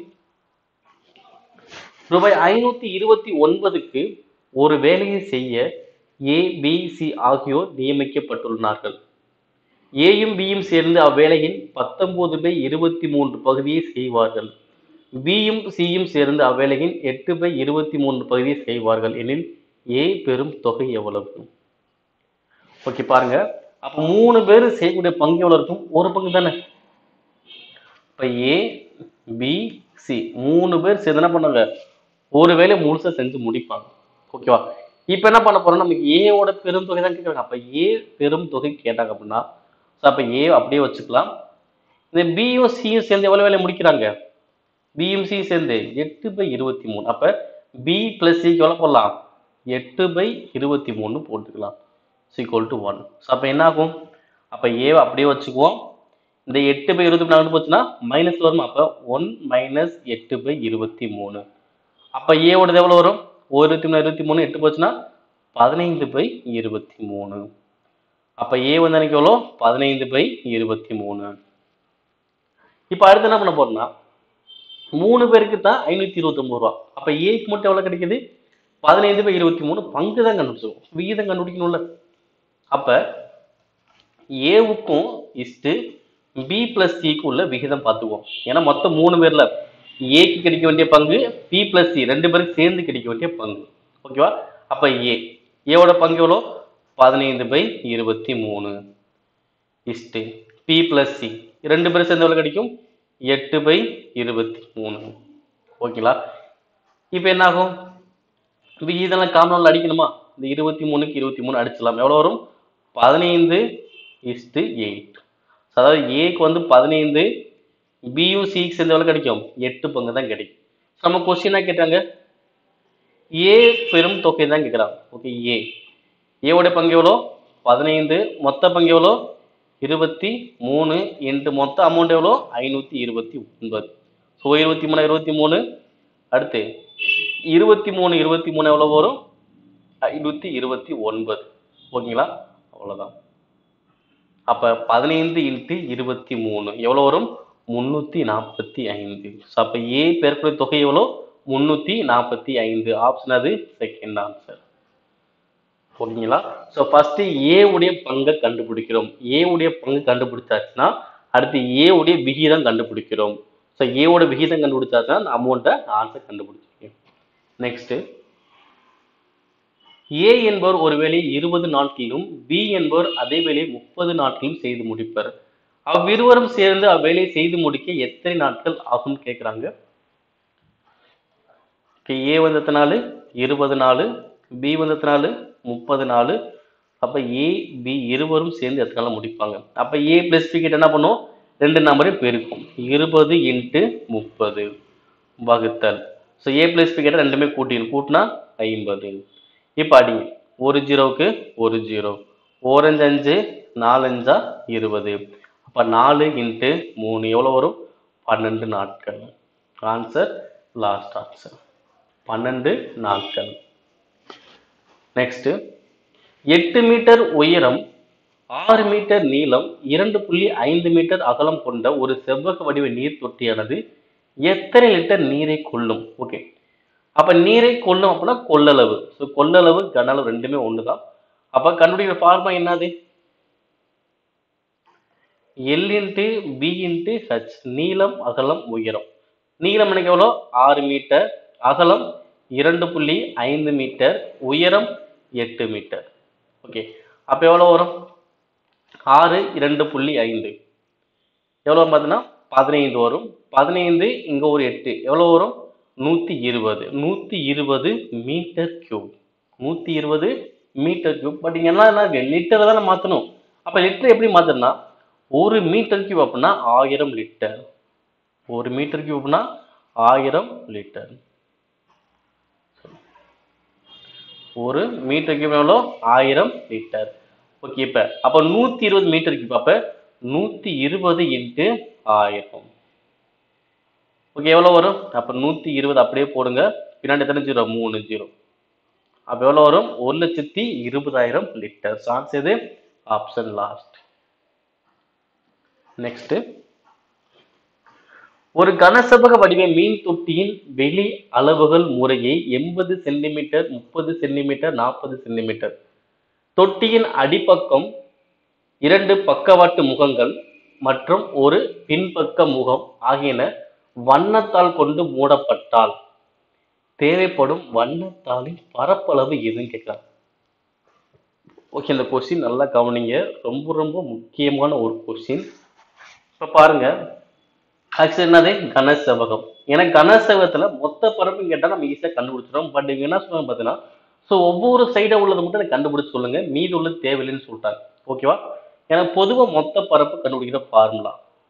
S1: ரூபாய் ஐநூத்தி இருபத்தி ஒன்பதுக்கு ஒரு வேலையை செய்ய ஏ பி சி ஆகியோர் நியமிக்கப்பட்டுள்ளார்கள் ஏயும் பியும் சேர்ந்து அவ்வேலையின் பத்தொன்பது பை இருபத்தி மூன்று பகுதியை செய்வார்கள் பியும் சியும் சேர்ந்து அவ்வேலையின் எட்டு பை இருபத்தி மூன்று பகுதியை செய்வார்கள் எனில் ஏ பெரும் தொகை எவ்வளவு ஓகே பாருங்க அப்ப மூணு பேர் செய்யக்கூடிய பங்கு எவ்வளவு இருக்கும் ஒரு பங்கு தானே இப்ப ஏ பி சி மூணு பேர் சேர்ந்து என்ன பண்ணாங்க ஒரு வேலையை முழுசா செஞ்சு முடிப்பாங்க ஓகேவா இப்ப என்ன பண்ண போறோம் நமக்கு ஏவோட பெரும் தொகை தான் கேட்கறாங்க அப்ப ஏ பெரும் தொகை கேட்டாங்க அப்படின்னா ஸோ அப்ப ஏ அப்படியே வச்சுக்கலாம் இந்த பியும் சியும் சேர்ந்து எவ்வளவு வேலையை முடிக்கிறாங்க பியும் சி சேர்ந்து எட்டு பை இருபத்தி மூணு அப்ப பி பிளஸ் சிக்கு எவ்வளவு போடலாம் எட்டு பை இருபத்தி மூணு போட்டுக்கலாம் சீக்வல் டு ஒன் ஸோ அப்போ என்ன ஆகும் அப்போ ஏவை அப்படியே வச்சுக்குவோம் இந்த எட்டு பை இருபத்தி மூணு போச்சுன்னா மைனஸ் வரும் அப்போ ஒன் மைனஸ் எட்டு பை இருபத்தி மூணு அப்போ ஏவோடது எவ்வளோ வரும் ஒரு இருபத்தி மூணு இருபத்தி மூணு எட்டு போச்சுன்னா பதினைந்து பை இருபத்தி மூணு அப்போ ஏ வந்து எனக்கு எவ்வளோ பதினைந்து பை இருபத்தி மூணு இப்போ அடுத்து என்ன பண்ண போறோம்னா மூணு பேருக்கு தான் ஐநூற்றி இருபத்தொம்பது ரூபா அப்போ ஏக்கு மட்டும் எவ்வளோ கிடைக்குது பதினைந்து பை இருபத்தி மூணு பங்கு தான் கண்டுபிடிச்சிருவோம் விகிதம் கண்டுபிடிக்கணும்ல அப்ப ஏவுக்கும் இஸ்டு பி பிளஸ் சிக்கு உள்ள விகிதம் பார்த்துக்குவோம் ஏன்னா மொத்தம் மூணு பேர்ல ஏக்கு கிடைக்க வேண்டிய பங்கு பி பிளஸ் சி ரெண்டு பேருக்கு சேர்ந்து கிடைக்க வேண்டிய பங்கு ஓகேவா அப்ப ஏ ஏவோட பங்கு எவ்வளோ பதினைந்து பை இருபத்தி மூணு இஸ்டு பி பிளஸ் சி ரெண்டு பேரும் சேர்ந்து எவ்வளோ கிடைக்கும் எட்டு பை இருபத்தி மூணு ஓகேங்களா இப்போ என்ன ஆகும் இப்போ இதெல்லாம் காமனில் அடிக்கணுமா இந்த இருபத்தி மூணுக்கு இருபத்தி மூணு அடிச்சிடலாம் எவ்வளோ வரும் பதினைந்து இஸ்டு எயிட் அதாவது ஏக்கு வந்து பதினைந்து பியும் சிக்கு சேர்ந்து எவ்வளோ கிடைக்கும் எட்டு பங்கு தான் கிடைக்கும் நம்ம கொஸ்டினா கேட்டாங்க ஏ பெரும் தொகை தான் கேட்குறாங்க ஓகே ஏ ஏவோட பங்கு எவ்வளோ பதினைந்து மொத்த பங்கு எவ்வளோ இருபத்தி மூணு இன்ட்டு மொத்த அமௌண்ட் எவ்வளோ ஐநூற்றி இருபத்தி ஒன்பது ஸோ இருபத்தி மூணு இருபத்தி மூணு அடுத்து இருபத்தி மூணு இருபத்தி மூணு எவ்வளோ வரும் ஐநூற்றி இருபத்தி ஒன்பது ஓகேங்களா அவ்வளோதான் அப்போ பதினைந்து இன்ட்டு இருபத்தி மூணு எவ்வளோ வரும் முந்நூற்றி நாற்பத்தி ஐந்து ஸோ அப்போ ஏ பெருக்குடைய தொகை எவ்வளோ முந்நூற்றி நாற்பத்தி ஐந்து ஆப்ஷன் அது செகண்ட் ஆன்சர் ஓகேங்களா ஸோ ஃபர்ஸ்ட் ஏ உடைய பங்கை கண்டுபிடிக்கிறோம் ஏ உடைய பங்கு கண்டுபிடிச்சாச்சுன்னா அடுத்து ஏ உடைய விகிதம் கண்டுபிடிக்கிறோம் ஸோ ஏவோட விகிதம் கண்டுபிடிச்சாச்சுன்னா அந்த அமௌண்ட்டை ஆன்சர் கண்டுபிடிச்சிருக்கோம் நெக்ஸ்ட் ஏ என்பவர் ஒரு வேலையை இருபது நாட்களிலும் பி என்பவர் அதே வேலையை முப்பது நாட்களிலும் செய்து முடிப்பர் அவ்விருவரும் சேர்ந்து அவ்வேலையை செய்து முடிக்க எத்தனை நாட்கள் ஆகும் கேட்குறாங்க ஓகே ஏ வந்து எத்தனை நாலு இருபது நாலு பி வந்து எத்தனை நாலு முப்பது நாலு அப்போ ஏ பி இருவரும் சேர்ந்து எத்தனை நாள் முடிப்பாங்க அப்போ ஏ பிளஸ் பி கிட்ட என்ன பண்ணும் ரெண்டு நம்பரையும் பெருக்கும் இருபது இன்ட்டு முப்பது வகுத்தல் ஸோ ஏ பிளஸ் பி கிட்ட ரெண்டுமே கூட்டிடும் கூட்டினா ஐம்பது இப்போ அடிங்க ஒரு ஜீரோவுக்கு ஒரு ஜீரோ ஓரஞ்சு அஞ்சு நாலஞ்சா இருபது அப்போ நாலு இன்ட்டு மூணு எவ்வளோ வரும் பன்னெண்டு நாட்கள் ஆன்சர் லாஸ்ட் ஆன்சர் பன்னெண்டு நாட்கள் நெக்ஸ்ட் எட்டு மீட்டர் உயரம் ஆறு மீட்டர் நீளம் இரண்டு புள்ளி ஐந்து மீட்டர் அகலம் கொண்ட ஒரு செவ்வக வடிவ நீர் தொட்டியானது எத்தனை லிட்டர் நீரை கொள்ளும் ஓகே அப்ப நீரை கொள்ளும் அப்படின்னா கொள்ளளவு ஸோ கொள்ளளவு கன அளவு ரெண்டுமே ஒண்ணுதான் அப்ப கண்டுபிடிக்கிற ஃபார்மா என்னது L into B into H நீளம் அகலம் உயரம் நீளம் எனக்கு எவ்வளோ ஆறு மீட்டர் அகலம் இரண்டு புள்ளி ஐந்து மீட்டர் உயரம் எட்டு மீட்டர் ஓகே அப்போ எவ்வளோ வரும் ஆறு இரண்டு புள்ளி ஐந்து எவ்வளோ வரும் பார்த்தீங்கன்னா பதினைந்து வரும் பதினைந்து இங்கே ஒரு எட்டு எவ்வளோ வரும் நூற்றி இருபது நூற்றி இருபது மீட்டர் கியூப் நூற்றி இருபது மீட்டர் கியூப் பட் இங்கே என்ன இருக்கு லிட்டர் தானே மாற்றணும் அப்போ லிட்டர் எப்படி மாற்றணும்னா ஒரு மீட்டர் கியூப் அப்படின்னா ஆயிரம் லிட்டர் ஒரு மீட்டர் கியூப்னா ஆயிரம் லிட்டர் ஒரு மீட்டர் கியூப் எவ்வளோ ஆயிரம் லிட்டர் ஓகே இப்போ அப்போ நூற்றி இருபது மீட்டர் கியூப் அப்போ நூற்றி இருபது இன்ட்டு ஆயிரம் ஓகே எவ்வளோ வரும் அப்போ நூற்றி இருபது அப்படியே போடுங்க பின்னாடி எத்தனை ஜீரோ மூணு ஜீரோ அப்போ எவ்வளோ வரும் ஒரு லட்சத்தி இருபதாயிரம் லிட்டர் சான்ஸ் எது ஆப்ஷன் லாஸ்ட் நெக்ஸ்ட் ஒரு கனசெவ்வக வடிவ மீன் தொட்டியின் வெளி அளவுகள் முறையே எண்பது சென்டிமீட்டர் முப்பது சென்டிமீட்டர் நாற்பது சென்டிமீட்டர் தொட்டியின் அடிப்பக்கம் இரண்டு பக்கவாட்டு முகங்கள் மற்றும் ஒரு பின்பக்க முகம் ஆகியன வண்ணத்தால் கொண்டு மூடப்பட்டால் தேவைப்படும் வண்ணத்தாளின் பரப்பளவு எதுன்னு கேட்கலாம் ஓகே இந்த கொஸ்டின் நல்லா கவனிங்க ரொம்ப ரொம்ப முக்கியமான ஒரு கொஸ்டின் இப்போ பாருங்க ஆக்சுவலி என்னது கனசெவகம் ஏன்னா கனசெவகத்தில் மொத்த பரப்பு கேட்டால் நம்ம ஈஸியாக கண்டுபிடிச்சிடும் பட் இவங்க என்ன சொல்லுவாங்க பார்த்தீங்கன்னா ஸோ ஒவ்வொரு சைடாக உள்ளது மட்டும் எனக்கு கண்டுபிடிச்சு சொல்லுங்க மீதி உள்ளது தேவையில்லைன்னு சொல்லிட்டாங்க ஓகேவா ஏன்னா பொதுவாக மொத்த பரப்பு கண்டுபிடிக்கிற ஃபார்முலா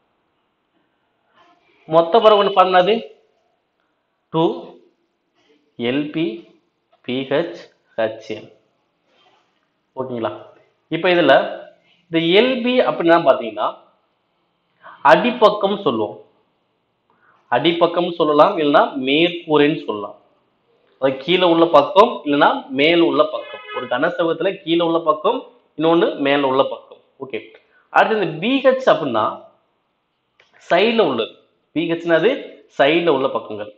S1: மொத்த பரப்பு ஃபார்முலா அது டூ எல்பி பிஹெச் ஹெச்என் ஓகேங்களா இப்போ இதில் இந்த எல்பி அப்படின்னா பார்த்தீங்கன்னா அடிப்பக்கம் சொல்லுவோம் அடிப்பக்கம் சொல்லலாம் இல்லைன்னா மேற்கூரைன்னு சொல்லலாம் அது கீழே உள்ள பக்கம் இல்லைன்னா மேல் உள்ள பக்கம் ஒரு கனசெவத்துல கீழே உள்ள பக்கம் இன்னொன்று மேல உள்ள பக்கம் ஓகே அடுத்து இந்த பிஹெச் அப்படின்னா சைடில் உள்ளது பிஹெச்னது சைடில் உள்ள பக்கங்கள்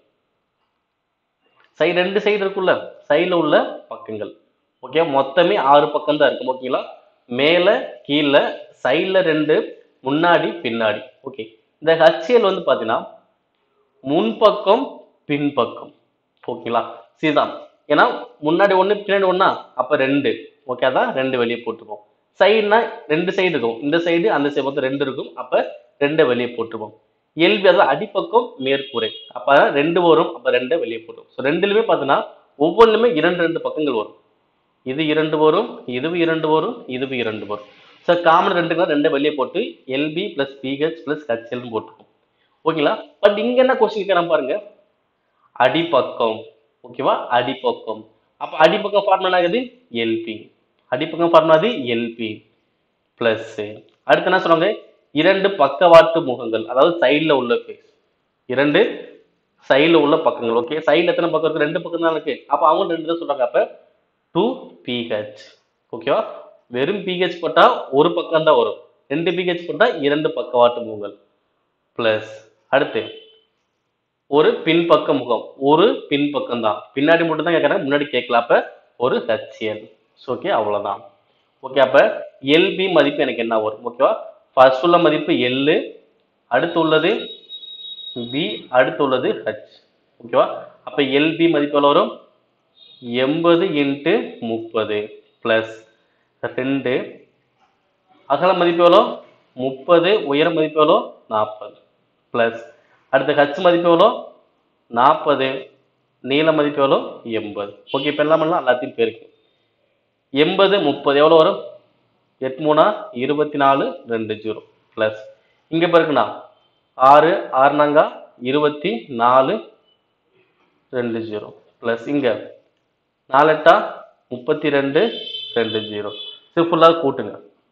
S1: சைடு ரெண்டு சைடு இருக்குல்ல சைடில் உள்ள பக்கங்கள் ஓகே மொத்தமே ஆறு பக்கம் தான் இருக்கும் ஓகேங்களா மேலே கீழே சைடில் ரெண்டு முன்னாடி பின்னாடி ஓகே இந்த ஹச்சிஎல் வந்து பார்த்தீங்கன்னா முன்பக்கம் பின்பக்கம் ஓகேங்களா சரிதான் ஏன்னா முன்னாடி ஒன்று பின்னாடி ஒன்றா அப்போ ரெண்டு ஓகே அதான் ரெண்டு வெளியே போட்டுப்போம் சைடுனா ரெண்டு சைடு இருக்கும் இந்த சைடு அந்த சைடு மொத்தம் ரெண்டு இருக்கும் அப்போ ரெண்டை வெளியே போட்டுப்போம் எல்பி அதாவது அடிப்பக்கம் மேற்கூரை அப்போ ரெண்டு வரும் அப்போ ரெண்டை வெளியே போட்டுரும் ஸோ ரெண்டுலையுமே பார்த்தீங்கன்னா ஒவ்வொன்றுமே இரண்டு ரெண்டு பக்கங்கள் வரும் இது இரண்டு வரும் இதுவும் இரண்டு வரும் இதுவும் இரண்டு வரும் ஸோ காமன் ரெண்டுக்குனா ரெண்டை வெளியே போட்டு எல்பி ப்ளஸ் பிஹெச் ப்ளஸ் ஹெச்எல்னு போட்டுக்கும் ஓகேங்களா பட் இங்க என்ன கொஸ்டின் கேட்கறான் பாருங்க அடிப்பக்கம் ஓகேவா அடிப்பக்கம் அப்ப அடிப்பக்கம் ஃபார்முலா ஆகுது எல்பி அடிப்பக்கம் ஃபார்முலா அது எல்பி பிளஸ் அடுத்து என்ன சொல்றாங்க இரண்டு பக்கவாட்டு முகங்கள் அதாவது சைடுல உள்ள ஃபேஸ் இரண்டு சைடுல உள்ள பக்கங்கள் ஓகே சைடுல எத்தனை பக்கம் இருக்கு ரெண்டு பக்கம் தான் இருக்கு அப்ப அவங்க ரெண்டு தான் சொல்றாங்க அப்ப டூ பிஹெச் ஓகேவா வெறும் பிஹெச் போட்டா ஒரு பக்கம் தான் வரும் ரெண்டு பிஹெச் போட்டா இரண்டு பக்கவாட்டு முகங்கள் பிளஸ் அடுத்து ஒரு பின்பக்க முகம் ஒரு பின்பக்கம் தான் பின்னாடி மட்டும் தான் கேட்கறேன் முன்னாடி கேட்கல அப்ப ஒரு ஹெச்எல் ஓகே அவ்வளவுதான் ஓகே அப்ப எல்பி மதிப்பு எனக்கு என்ன வரும் ஓகேவா ஃபர்ஸ்ட் உள்ள மதிப்பு எல்லு அடுத்து உள்ளது பி அடுத்து உள்ளது ஹெச் ஓகேவா அப்ப எல்பி மதிப்பு எவ்வளவு வரும் எண்பது இன்ட்டு முப்பது ப்ளஸ் ரெண்டு அகல மதிப்பு எவ்வளோ முப்பது உயர மதிப்பு எவ்வளோ நாற்பது ப்ளஸ் அடுத்து ஹச் மதிப்பு எவ்வளோ நாற்பது நீள மதிப்பு எவ்வளோ எண்பது ஓகே இப்போ எல்லாம் பண்ணலாம் எல்லாத்தையும் பேருக்கு எண்பது முப்பது எவ்வளோ வரும் எட்டு மூணா இருபத்தி நாலு ரெண்டு ஜீரோ ப்ளஸ் இங்கே பாருங்கண்ணா ஆறு ஆறுனாங்க இருபத்தி நாலு ரெண்டு ஜீரோ ப்ளஸ் இங்கே நாலெட்டா முப்பத்தி ரெண்டு ரெண்டு ஜீரோ சரி ஃபுல்லாக கூட்டுங்க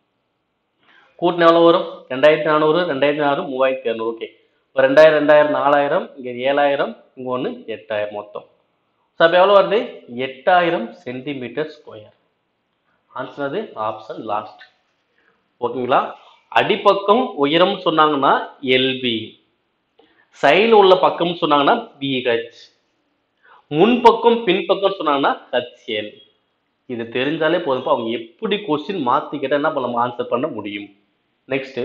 S1: கூட்டின எவ்வளோ வரும் ரெண்டாயிரத்தி நானூறு ரெண்டாயிரத்தி நானூறு மூவாயிரத்தி இரநூறு ஓகே இப்போ ரெண்டாயிரம் ரெண்டாயிரம் நாலாயிரம் இங்கே ஏழாயிரம் இங்கே ஒன்று எட்டாயிரம் மொத்தம் ஸோ அப்போ எவ்வளோ வருது எட்டாயிரம் சென்டிமீட்டர் ஸ்கொயர் ஆன்சர் அது ஆப்ஷன் லாஸ்ட் ஓகேங்களா அடிப்பக்கம் உயரம் சொன்னாங்கன்னா எல்பி சைடில் உள்ள பக்கம் சொன்னாங்கன்னா பிஹெச் முன்பக்கம் பின்பக்கம் சொன்னாங்கன்னா ஹெச்எல் இது தெரிஞ்சாலே போதும் அவங்க எப்படி கொஸ்டின் மாத்தி கேட்டா என்ன பண்ண ஆன்சர் பண்ண முடியும் நெக்ஸ்ட்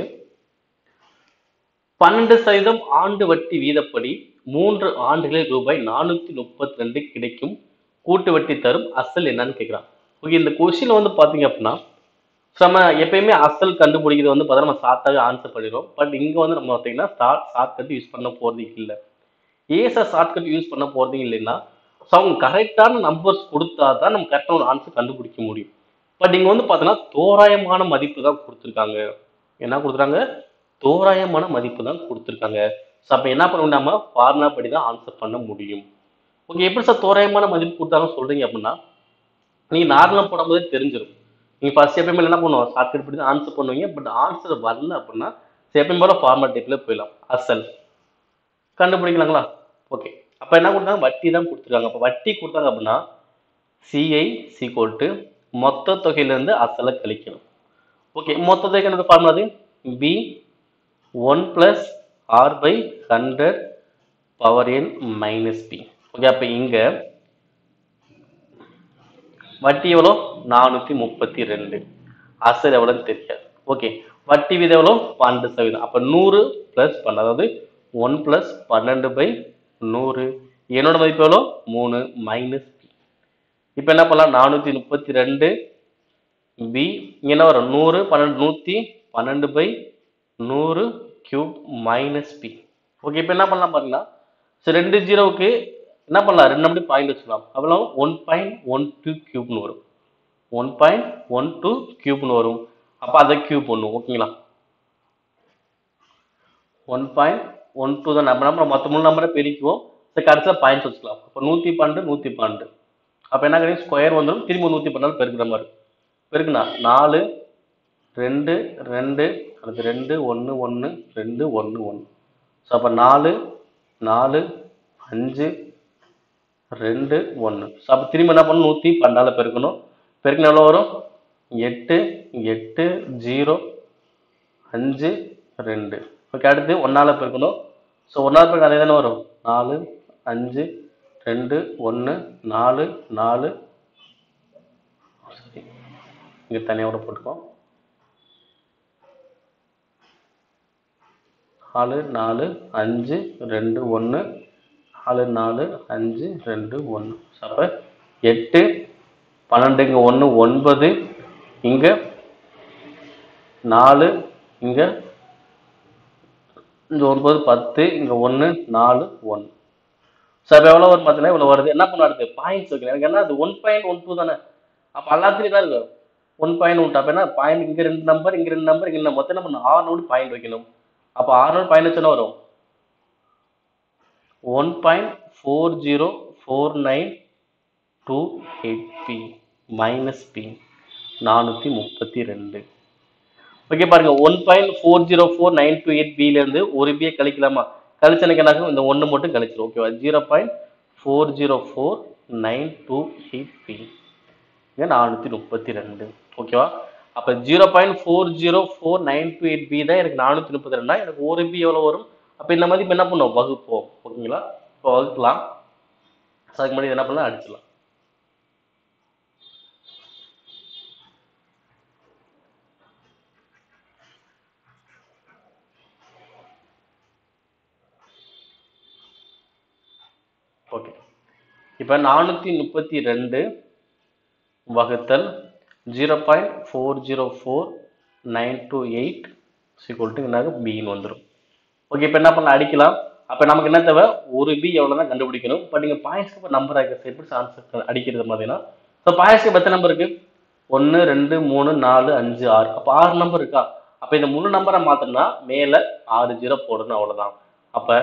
S1: பன்னெண்டு சதவீதம் ஆண்டு வட்டி வீதப்படி மூன்று ஆண்டுகளில் ரூபாய் நானூத்தி முப்பத்தி ரெண்டு கிடைக்கும் கூட்டு வட்டி தரும் அசல் என்னன்னு கேட்குறான் ஓகே இந்த கொஸ்டின் வந்து பாத்தீங்க அப்படின்னா நம்ம எப்பயுமே அசல் கண்டுபிடிக்கிறது வந்து பார்த்தா நம்ம ஷார்ட்டாகவே ஆன்சர் பண்ணிடுவோம் பட் இங்க வந்து நம்ம பார்த்தீங்கன்னா ஷார்ட் ஷார்ட்கட் யூஸ் பண்ண போறது இல்லை ஏசா ஷார்ட்கட் யூஸ் பண்ண போறது இல்லைன்னா ஸோ அவங்க கரெக்டான நம்பர்ஸ் கொடுத்தா தான் நம்ம கரெக்டான ஒரு ஆன்சர் கண்டுபிடிக்க முடியும் பட் இங்க வந்து பார்த்தோன்னா தோராயமான மதிப்பு தான் கொடுத்துருக்காங்க என்ன கொடுத்துருக்காங்க தோராயமான மதிப்பு தான் கொடுத்துருக்காங்க ஸோ அப்போ என்ன பண்ணணும் நம்ம ஃபார்முலா படி தான் ஆன்சர் பண்ண முடியும் ஓகே எப்படி சார் தோராயமான மதிப்பு கொடுத்தாலும் சொல்றீங்க அப்படின்னா நீங்க நார்மலாக போடும்போதே தெரிஞ்சிடும் நீங்க ஃபர்ஸ்ட் எப்பயுமே என்ன பண்ணுவோம் ஷார்ட்கட் படி தான் ஆன்சர் பண்ணுவீங்க பட் ஆன்சர் வரல அப்படின்னா சரி, எப்பயும் போல ஃபார்மட் டைப்ல போயிடலாம் அசல் கண்டுபிடிக்கலாங்களா ஓகே அப்போ என்ன கொடுத்தாங்க வட்டி தான் கொடுத்துருக்காங்க அப்போ வட்டி கொடுத்தாங்க அப்படின்னா சிஐ சீக்வல் டு மொத்த தொகையிலேருந்து அசலை கழிக்கணும் ஓகே மொத்த தொகை என்னது ஃபார்முலா அது P one plus R by hundred power N minus B okay அப்போ இங்கே வட்டி எவ்வளோ நானூற்றி முப்பத்தி ரெண்டு அசல் எவ்வளோன்னு தெரியாது ஓகே வட்டி வீதம் எவ்வளோ பன்னெண்டு சதவீதம் அப்போ நூறு ப்ளஸ் பன்னெண்டு அதாவது ஒன் ப்ளஸ் பன்னெண்டு பை நூறு என்னோட மதிப்பு எவ்வளோ மூணு மைனஸ் பி இப்போ என்ன பண்ணலாம் நானூற்றி முப்பத்தி ரெண்டு பி இங்கே என்ன வரும் நூறு பன்னெண்டு நூற்றி பன்னெண்டு பை நூறு கியூப் மைனஸ் பி ஓகே இப்போ என்ன பண்ணலாம் பாருங்களா ஸோ ரெண்டு ஜீரோவுக்கு என்ன பண்ணலாம் ரெண்டு நம்பர் பாயிண்ட் வச்சுக்கலாம் அவ்வளோ ஒன் பாயிண்ட் ஒன் டூ கியூப்னு வரும் ஒன் பாயிண்ட் ஒன் டூ கியூப்னு வரும் அப்போ அதை கியூப் பண்ணுவோம் ஓகேங்களா ஒன் பாயிண்ட் ஒன் டூ தான் நம்ம நம்ம மொத்த மூணு நம்பரை பெருக்குவோம் ஸோ கடைசியில் பாயிண்ட்ஸ் வச்சுக்கலாம் அப்போ நூற்றி பன்னெண்டு நூற்றி பன்னெண்டு அப்போ என்ன கிடைக்கும் ஸ்கொயர் வந்துடும் திரும்ப நூற்றி பன்னெண்டு பெருக்கிற மாதிரி பெருக்குண்ணா நாலு ரெண்டு ரெண்டு அடுத்து ரெண்டு ஒன்று ஒன்று ரெண்டு ஒன்று ஒன்று ஸோ அப்போ நாலு நாலு அஞ்சு ரெண்டு ஒன்று ஸோ அப்போ திரும்ப என்ன பண்ணணும் நூற்றி பன்னெண்டால் பெருக்கணும் பெருக்கின எவ்வளோ வரும் எட்டு எட்டு ஜீரோ அஞ்சு ரெண்டு ஓகே அடுத்து ஒன்றால் பெருக்கணும் ஸோ ஒன்றால் பெருக்க அதே தானே வரும் நாலு அஞ்சு ரெண்டு ஒன்று நாலு நாலு சரி இங்கே தனியாக கூட போட்டுக்கோம் நாலு நாலு அஞ்சு ரெண்டு ஒன்று நாலு நாலு அஞ்சு ரெண்டு ஒன்று அப்போ எட்டு பன்னெண்டு இங்கே ஒன்று ஒன்பது இங்கே நாலு இங்கே இங்கே ஒன்பது பத்து இங்கே ஒன்று நாலு ஒன்று ஸோ அப்போ எவ்வளோ வரும் பார்த்தீங்கன்னா இவ்வளோ வருது என்ன பண்ண அடுத்து பாயிண்ட்ஸ் வைக்கணும் எனக்கு என்ன அது ஒன் பாயிண்ட் ஒன் டூ தானே அப்போ எல்லாத்துலேயும் தான் இருக்கும் ஒன் பாயிண்ட் ஒன் அப்போ என்ன பாயிண்ட் இங்கே ரெண்டு நம்பர் இங்கே ரெண்டு நம்பர் இங்கே மொத்தம் என்ன பண்ணணும் ஆறு நோடு பாயிண்ட் வைக்கணும் அப்போ ஆறு நோடு பாயிண்ட் வச்சுன்னா வரும் one point four zero four nine two eight P minus P நானூற்றி முப்பத்தி ரெண்டு ஓகே பாருங்க one point four zero four nine two eight பிலேருந்து ஒரு பியை கழிக்கலாமா கழிச்சு எனக்கு என்ன ஆகும்? இந்த ஒன்று மட்டும் கழிச்சிடும் ஓகேவா zero point four zero four nine two eight P இங்கே நானூற்றி முப்பத்தி ரெண்டு ஓகேவா அப்போ zero point four zero four nine two eight P தான் எனக்கு நானூற்றி முப்பத்தி ரெண்டா எனக்கு ஒரு பி எவ்வளோ வரும் அப்போ இந்த மதிப்பு என்ன பண்ணுவோம் வகுப்போம் ஓகேங்களா இப்போ வகுக்கலாம் So, அதுக்கு முன்னாடி என்ன பண்ணலாம் அடிச்சிடலாம் ஓகே இப்போ நானூற்றி முப்பத்தி ரெண்டு வகுத்தல் zero point four zero four nine two eight equal to என்னது பின்னு வந்துடும் ஓகே இப்போ என்ன பண்ணலாம் அடிக்கலாம் அப்ப நமக்கு என்ன தேவை ஒரு பி எவ்வளவு தான் கண்டுபிடிக்கணும் பட் நீங்க பாயஸ்க்கு நம்பர் எப்படி ஆன்சர் அடிக்கிறது பார்த்தீங்கன்னா ஸோ பாயஸ்க்கு எத்தனை நம்பர் இருக்கு ஒன்று ரெண்டு மூணு நாலு அஞ்சு ஆறு அப்போ ஆறு நம்பர் இருக்கா அப்போ இந்த முழு நம்பரை மாத்தணும்னா மேலே ஆறு ஜீரோ போடணும் அவ்வளவுதான் அப்போ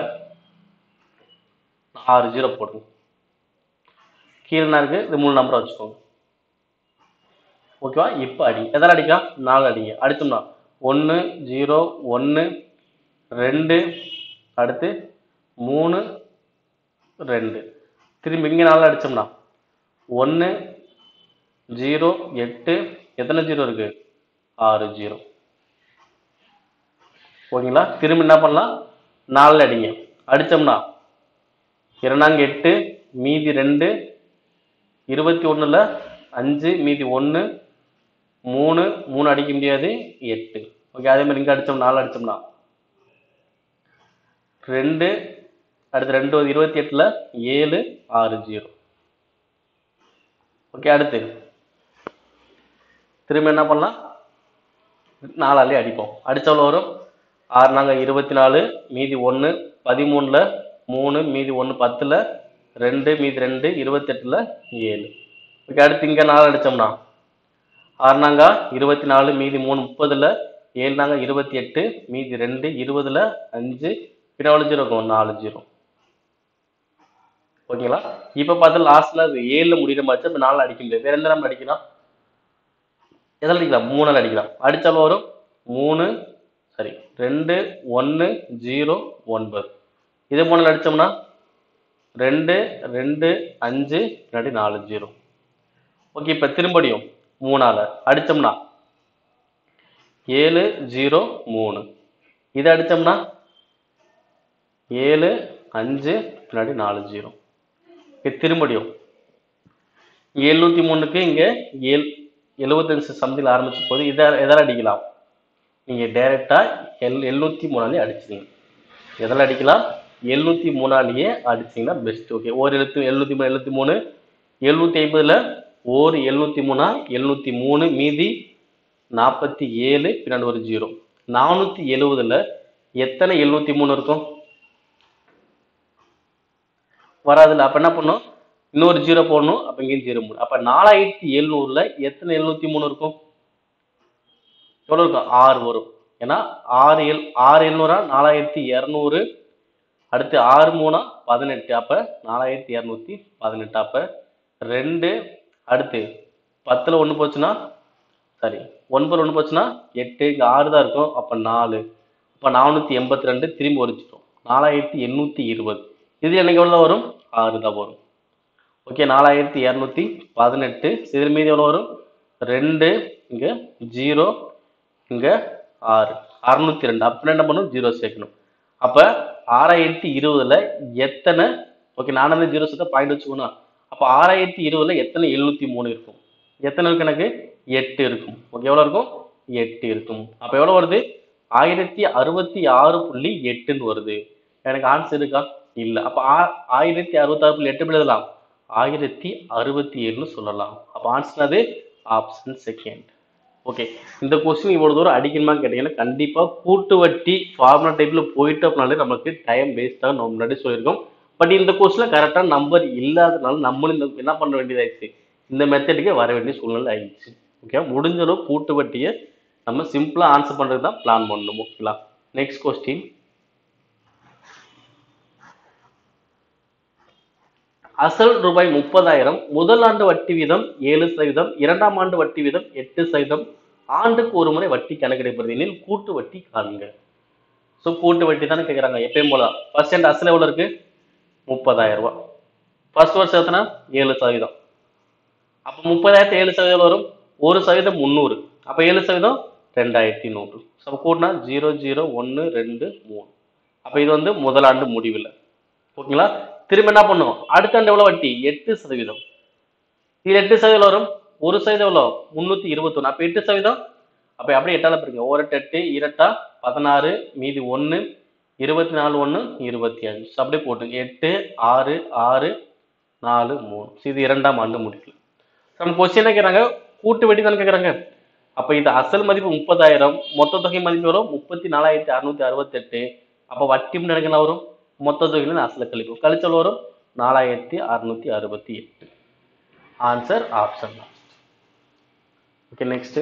S1: ஆறு ஜீரோ போடுங்க கீழே என்ன இருக்கு இது மூணு நம்பரை வச்சுக்கோங்க ஓகேவா இப்போ அடி எதால அடிக்கலாம் நாலு அடிங்க அடிச்சோம்னா ஒன்று ஜீரோ ஒன்று ரெண்டு அடுத்து மூணு ரெண்டு திரும்பி இங்கே நாலு அடிச்சோம்னா ஒன்று ஜீரோ எட்டு எத்தனை ஜீரோ இருக்கு ஆறு ஜீரோ ஓகேங்களா திரும்பி என்ன பண்ணலாம் நாலில் அடிங்க அடிச்சோம்னா இரண்டாங்க எட்டு மீதி ரெண்டு இருபத்தி ஒண்ணுல அஞ்சு மீதி ஒன்று மூணு மூணு அடிக்க முடியாது எட்டு ஓகே அதே மாதிரி இங்கே அடிச்சோம் நாலு அடிச்சோம்னா ரெண்டு அடுத்து ரெண்டு ஒரு இருபத்தி எட்டுல ஏழு ஆறு ஜீரோ ஓகே அடுத்து திரும்ப என்ன பண்ணலாம் நாலாலே அடிப்போம் அடிச்சவளோ வரும் ஆறு நாங்க இருபத்தி நாலு மீதி ஒன்று பதிமூணுல மூணு மீதி ஒன்று பத்துல ரெண்டு மீதி ரெண்டு இருபத்தெட்டுல ஏழு ஓகே அடுத்து இங்க நாலு அடிச்சோம்னா ஆறு நாங்க இருபத்தி நாலு மீதி மூணு முப்பதுல ஏழு நாங்க இருபத்தி எட்டு மீதி ரெண்டு இருபதுல அஞ்சு பின்னாடி ஜீரோ இருக்கும் நாலு ஜீரோ ஓகேங்களா இப்ப பார்த்தா லாஸ்ட்ல அது ஏழுல முடிகிற மாதிரி அந்த நாலு அடிக்க முடியாது வேற எந்த நம்பர் அடிக்கலாம் எதில் அடிக்கலாம் மூணில் அடிக்கலாம் அடித்தாலும் வரும் மூணு சரி ரெண்டு ஒன்று ஜீரோ ஒன்பது இதே மூணில் அடித்தோம்னா ரெண்டு ரெண்டு அஞ்சு பின்னாடி நாலு ஜீரோ ஓகே இப்போ திரும்படியும் மூணால் அடித்தோம்னா ஏழு ஜீரோ மூணு இதை அடித்தோம்னா ஏழு அஞ்சு பின்னாடி நாலு ஜீரோ இப்போ திரும்படியும் எழுநூத்தி மூணுக்கு இங்க ஏழு எழுபத்தஞ்சு சம்திங் ஆரம்பிச்ச போது இதை எதால அடிக்கலாம் நீங்க டைரக்டா எல் எழுநூத்தி மூணாலே அடிச்சிங்க எதில் அடிக்கலாம் எழுநூத்தி மூணாலேயே அடிச்சீங்கன்னா பெஸ்ட் ஓகே ஒரு எழுத்து எழுநூத்தி மூணு எழுநூத்தி மூணு எழுநூத்தி ஐம்பதுல ஒரு எழுநூத்தி மூணா எழுநூத்தி மூணு மீதி நாற்பத்தி ஏழு பின்னாடி ஒரு ஜீரோ நானூத்தி எழுவதுல எத்தனை எழுநூத்தி மூணு இருக்கும் வராதுல்ல அப்ப என்ன பண்ணும் இன்னொரு ஜீரோ போடணும் அப்ப இங்கேயும் ஜீரோ மூணு அப்ப நாலாயிரத்தி எழுநூறுல எத்தனை எழுநூத்தி மூணு இருக்கும் எவ்வளவு இருக்கும் ஆறு வரும் ஏன்னா ஆறு எல் ஆறு எழுநூறா நாலாயிரத்தி இரநூறு அடுத்து ஆறு மூணா பதினெட்டு அப்ப நாலாயிரத்தி இரநூத்தி பதினெட்டு அப்ப ரெண்டு அடுத்து பத்துல ஒண்ணு போச்சுன்னா சரி ஒன்பது ஒண்ணு போச்சுன்னா எட்டு இங்க ஆறு தான் இருக்கும் அப்ப நாலு அப்ப நானூத்தி எண்பத்தி ரெண்டு திரும்பி ஒரிச்சிட்டோம் நாலாயிரத்தி எண்ணூத்தி இருபது இது எனக்கு எவ்வளவு வரும் ஆறு தான் வரும் ஓகே நாலாயிரத்தி இரநூத்தி பதினெட்டு இதில் மீதி எவ்வளோ வரும் ரெண்டு இங்க ஜீரோ இங்க ஆறு அறுநூத்தி ரெண்டு அப்புறம் என்ன பண்ணணும் ஜீரோ சேர்க்கணும் அப்ப ஆறாயிரத்தி இருபதுல எத்தனை ஓகே நானூறு ஜீரோ சேர்த்தா பாயிண்ட் வச்சுக்கணும் அப்ப ஆறாயிரத்தி இருபதுல எத்தனை எழுநூத்தி மூணு இருக்கும் எத்தனை இருக்கு எனக்கு எட்டு இருக்கும் ஓகே எவ்வளவு இருக்கும் எட்டு இருக்கும் அப்ப எவ்வளவு வருது ஆயிரத்தி அறுபத்தி ஆறு புள்ளி எட்டுன்னு வருது எனக்கு ஆன்சர் இருக்கா இல்ல அப்ப ஆ- ஆயிரத்தி அறுபத்தி ஆறு புள்ளி எட்டு எப்படி எழுதலாம் ஆயிரத்தி அறுபத்தி ஏழுன்னு சொல்லலாம் அப்ப ஆன்சர் அது ஆப்ஷன் செகண்ட் ஓகே இந்த கொஸ்டின் இவ்வளவு தூரம் அடிக்கணுமான்னு கேட்டீங்கன்னா கண்டிப்பா கூட்டு வட்டி ஃபார்முலா டைப்ல போயிட்டு அப்படின்னாலே நமக்கு டைம் வேஸ்ட் ஆகும் நம்ம முன்னாடி சொல்லியிருக்கோம் பட் இந்த கொஸ்டின்ல கரெக்டான நம்பர் இல்லாதனால நம்மளும் இந்த என்ன பண்ண வேண்டியதாயிடுச்சு இந்த மெத்தடுக்கே வர வேண்டிய சூழ்நிலை ஆயிடுச்சு ஓகே முடிஞ்ச அளவு கூட்டு வட்டியை நம்ம சிம்பிளா ஆன்சர் பண்றது தான் பிளான் பண்ணணும் ஓகேங்களா நெக்ஸ்ட் கொஸ்டின் அசல் ரூபாய் முப்பதாயிரம் முதல் ஆண்டு வட்டி வீதம் ஏழு சதவீதம் இரண்டாம் ஆண்டு வட்டி வீதம் எட்டு சதவீதம் ஆண்டுக்கு ஒரு முறை வட்டி கணக்கெடுப்பது எனில் கூட்டு வட்டி காண்க ஸோ கூட்டு வட்டி தானே கேட்குறாங்க எப்பயும் போல ஃபர்ஸ்ட் ஆண்டு அசல் எவ்வளோ இருக்கு முப்பதாயிரம் ரூபாய் ஃபர்ஸ்ட் வருஷம் எத்தனை ஏழு சதவீதம் அப்போ முப்பதாயிரத்தி ஏழு சதவீதம் வரும் ஒரு சதவீதம் முந்நூறு அப்போ ஏழு சதவீதம் ரெண்டாயிரத்தி நூறு ஸோ கூட்டினா ஜீரோ ஜீரோ ஒன்று ரெண்டு மூணு அப்போ இது வந்து முதலாண்டு முடிவில் ஓகேங்களா திரும்ப என்ன பண்ணும் அடுத்த ஆண்டு எவ்வளோ வட்டி எட்டு சதவீதம் இது எட்டு சதவீதம் வரும் ஒரு சதவீதம் எவ்வளோ முந்நூற்றி இருபத்தொன்று அப்போ எட்டு சதவீதம் அப்போ அப்படியே எட்டால பிரிங்க ஒரு எட்டு எட்டு இரட்டா பதினாறு மீதி ஒன்று இருபத்தி நாலு ஒன்று இருபத்தி அஞ்சு So, அப்படியே போட்டுங்க எட்டு ஆறு ஆறு நாலு மூணு So, இது இரண்டாம் ஆண்டு முடிக்கல So, நம்ம கொஸ்டின் என்ன கேட்குறாங்க கூட்டு வட்டி தானே கேட்குறாங்க அப்போ இது அசல் மதிப்பு முப்பதாயிரம் மொத்த தொகை மதிப்பு வரும் முப்பத்தி நாலாயிரத்தி அறுநூத்தி அறுபத்தெட்டு அப்போ வட்டி எனக்கு என்ன வரும் மொத்த தொகையில அசல கழிப்போம் கழிச்சல் வரும் நாலாயிரத்தி அறுநூத்தி அறுபத்தி எட்டு ஆன்சர் ஆப்ஷன் ஓகே நெக்ஸ்ட்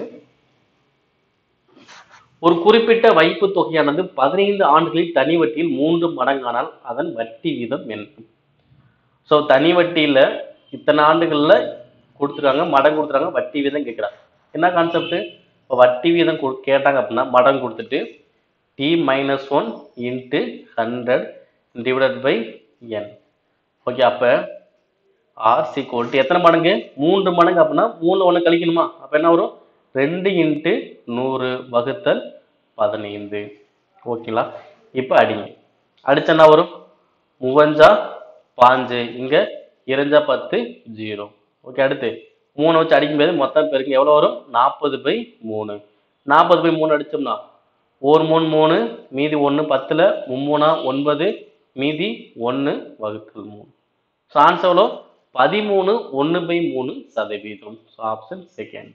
S1: ஒரு குறிப்பிட்ட வைப்பு தொகையானது பதினைந்து ஆண்டுகளில் தனி வட்டியில் மூன்று மடங்கானால் அதன் வட்டி வீதம் என்ன ஸோ தனி வட்டியில இத்தனை ஆண்டுகள்ல கொடுத்துருக்காங்க மடங்கு கொடுத்துருக்காங்க வட்டி வீதம் கேட்குறாங்க என்ன கான்செப்ட் இப்போ வட்டி வீதம் கொடு- கேட்டாங்க அப்படின்னா மடங்கு கொடுத்துட்டு D minus one into hundred divided by N okay அப்போ ஆர் சீக்வல் எத்தனை மடங்கு மூன்று மடங்கு அப்படின்னா மூணு ஒன்று கழிக்கணுமா அப்போ என்ன வரும் ரெண்டு இன்ட்டு நூறு வகுத்தல் பதினைந்து ஓகேங்களா இப்போ அடிங்க அடிச்சா என்ன வரும் மூவஞ்சா பாஞ்சு இங்க இரஞ்சா பத்து ஜீரோ ஓகே அடுத்து மூணு வச்சு அடிக்கும்போது மொத்தம் பெருக்கு எவ்வளோ வரும் நாற்பது பை மூணு நாற்பது பை மூணு அடிச்சோம்னா ஒரு மூணு மூணு மீதி ஒன்று பத்தில் மும்மூணா ஒன்பது மீதி ஒன்று வகுத்தல் மூணு ஸோ ஆன்சர் எவ்வளோ பதிமூணு ஒன்று பை மூணு சதவீதம் ஸோ ஆப்ஷன் செகண்ட்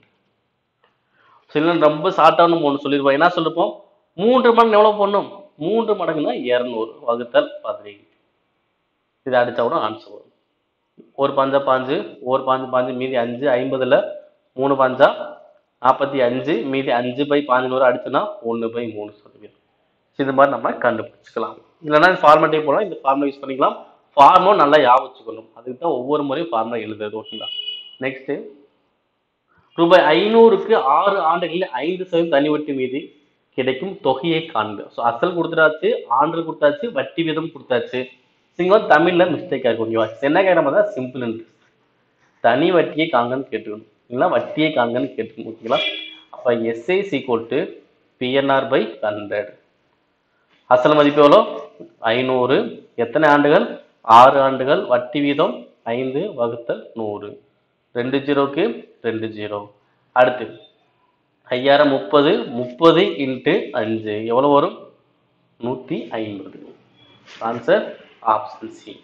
S1: சில ரொம்ப ஷார்ட்டான ஒன்று சொல்லியிருப்போம் என்ன சொல்லிருப்போம் மூன்று மடங்கு எவ்வளோ பண்ணும் மூன்று மடங்குனா இரநூறு வகுத்தல் பதினைந்து இது அடிச்சா கூட ஆன்சர் வரும் ஒரு பஞ்சா பாஞ்சு ஒரு பாஞ்சு பாஞ்சு மீதி அஞ்சு ஐம்பதுல மூணு பாஞ்சா நாற்பத்தி அஞ்சு மீதி அஞ்சு பை பாஞ்சு நூறு அடிச்சுன்னா ஒன்று பை மூணு சதவீதம் So, இது மாதிரி நம்ம கண்டுபிடிச்சிக்கலாம் இல்லைன்னா ஃபார்மேட்டே போகலாம் இந்த ஃபார்முலா யூஸ் பண்ணிக்கலாம் ஃபார்மும் நல்லா ஞாபகம் வச்சுக்கணும் அதுக்கு தான் ஒவ்வொரு முறையும் ஃபார்முலா எழுதுறது ஓகேங்களா நெக்ஸ்ட் ரூபாய் ஐநூறுக்கு ஆறு ஆண்டுகளில் ஐந்து சதவீதம் தனி வட்டி மீது கிடைக்கும் தொகையை காண்க ஸோ அசல் கொடுத்தாச்சு ஆண்டு கொடுத்தாச்சு வட்டி வீதம் கொடுத்தாச்சு இங்க வந்து தமிழ்ல மிஸ்டேக் ஆகும் ஓகேவா என்ன கேட்கற மாதிரி சிம்பிள் இன்ட்ரெஸ்ட் தனி வட்டியை காங்கன்னு கேட்டுக்கணும் இல்லைன்னா வட்டியை காங்கன்னு கேட்டுக்கணும் ஓகேங்களா அப்போ SI equal to PNR by hundred அசல் மதிப்பு எவ்வளோ ஐநூறு எத்தனை ஆண்டுகள் ஆறு ஆண்டுகள் வட்டி வீதம் ஐந்து வகுத்தல் நூறு ரெண்டு ஜீரோக்கு ரெண்டு ஜீரோ அடுத்து ஐயாயிரம் முப்பது முப்பது இன்ட்டு அஞ்சு எவ்வளோ வரும் நூற்றி ஐம்பது answer option C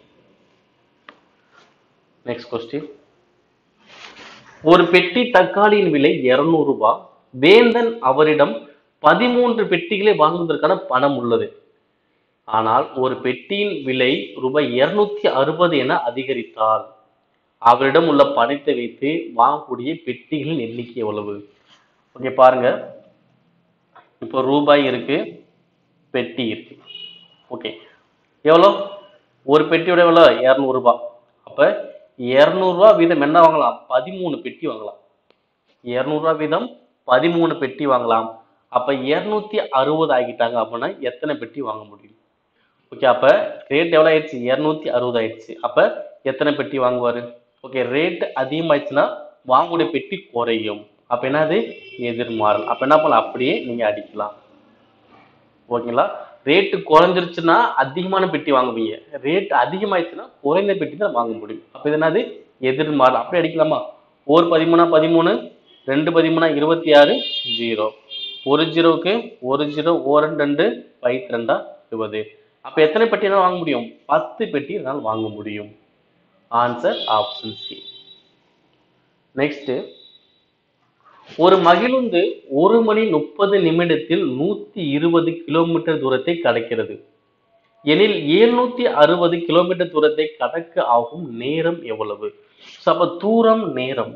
S1: next question ஒரு பெட்டி தக்காளியின் விலை 200 ரூபாய் வேந்தன் அவரிடம் பதிமூன்று பெட்டிகளை வாங்குவதற்கான பணம் உள்ளது ஆனால் ஒரு பெட்டியின் விலை ரூபாய் 260 அறுபது என அதிகரித்தால் அவரிடம் உள்ள பணத்தை வைத்து வாங்கக்கூடிய பெட்டிகளின் எண்ணிக்கை எவ்வளவு ஓகே பாருங்க இப்போ ரூபாய் இருக்கு பெட்டி இருக்கு ஓகே எவ்வளோ ஒரு பெட்டியோட எவ்வளோ இரநூறுபா அப்போ இரநூறுவா வீதம் என்ன வாங்கலாம் பதிமூணு பெட்டி வாங்கலாம் இரநூறுவா வீதம் பதிமூணு பெட்டி வாங்கலாம் அப்போ இரநூத்தி அறுபது ஆகிட்டாங்க அப்படின்னா எத்தனை பெட்டி வாங்க முடியும் ஓகே அப்போ ரேட் எவ்வளோ ஆயிடுச்சு இரநூத்தி அறுபது ஆயிடுச்சு அப்போ எத்தனை பெட்டி வாங்குவார் ஓகே ரேட் அதிகமாயிடுச்சுன்னா வாங்கக்கூடிய பெட்டி குறையும் அப்போ என்னது எதிர்மாறல் அப்போ என்ன பண்ணலாம் அப்படியே நீங்கள் அடிக்கலாம் ஓகேங்களா ரேட்டு குறைஞ்சிருச்சுன்னா அதிகமான பெட்டி வாங்குவீங்க ரேட் அதிகமாயிடுச்சுன்னா குறைந்த பெட்டி தான் வாங்க முடியும் அப்போ இது என்னது எதிர்மாறல் அப்படியே அடிக்கலாமா ஒரு பதிமூணா பதிமூணு ரெண்டு பதிமூணா இருபத்தி ஆறு ஜீரோ ஒரு ஜீரோவுக்கு ஒரு ஜீரோ ஓ ரெண்டு ரெண்டு பைத் ரெண்டா இருபது அப்போ எத்தனை பெட்டி என்னால் வாங்க முடியும் பத்து பெட்டி என்னால் வாங்க முடியும் ஆன்சர் ஆப்ஷன் சி நெக்ஸ்ட் ஒரு மகிழுந்து ஒரு மணி முப்பது நிமிடத்தில் நூத்தி இருபது கிலோமீட்டர் தூரத்தை கடக்கிறது எனில் எழுநூத்தி அறுபது கிலோமீட்டர் தூரத்தை கடக்க ஆகும் நேரம் எவ்வளவு So, அப்ப தூரம் நேரம்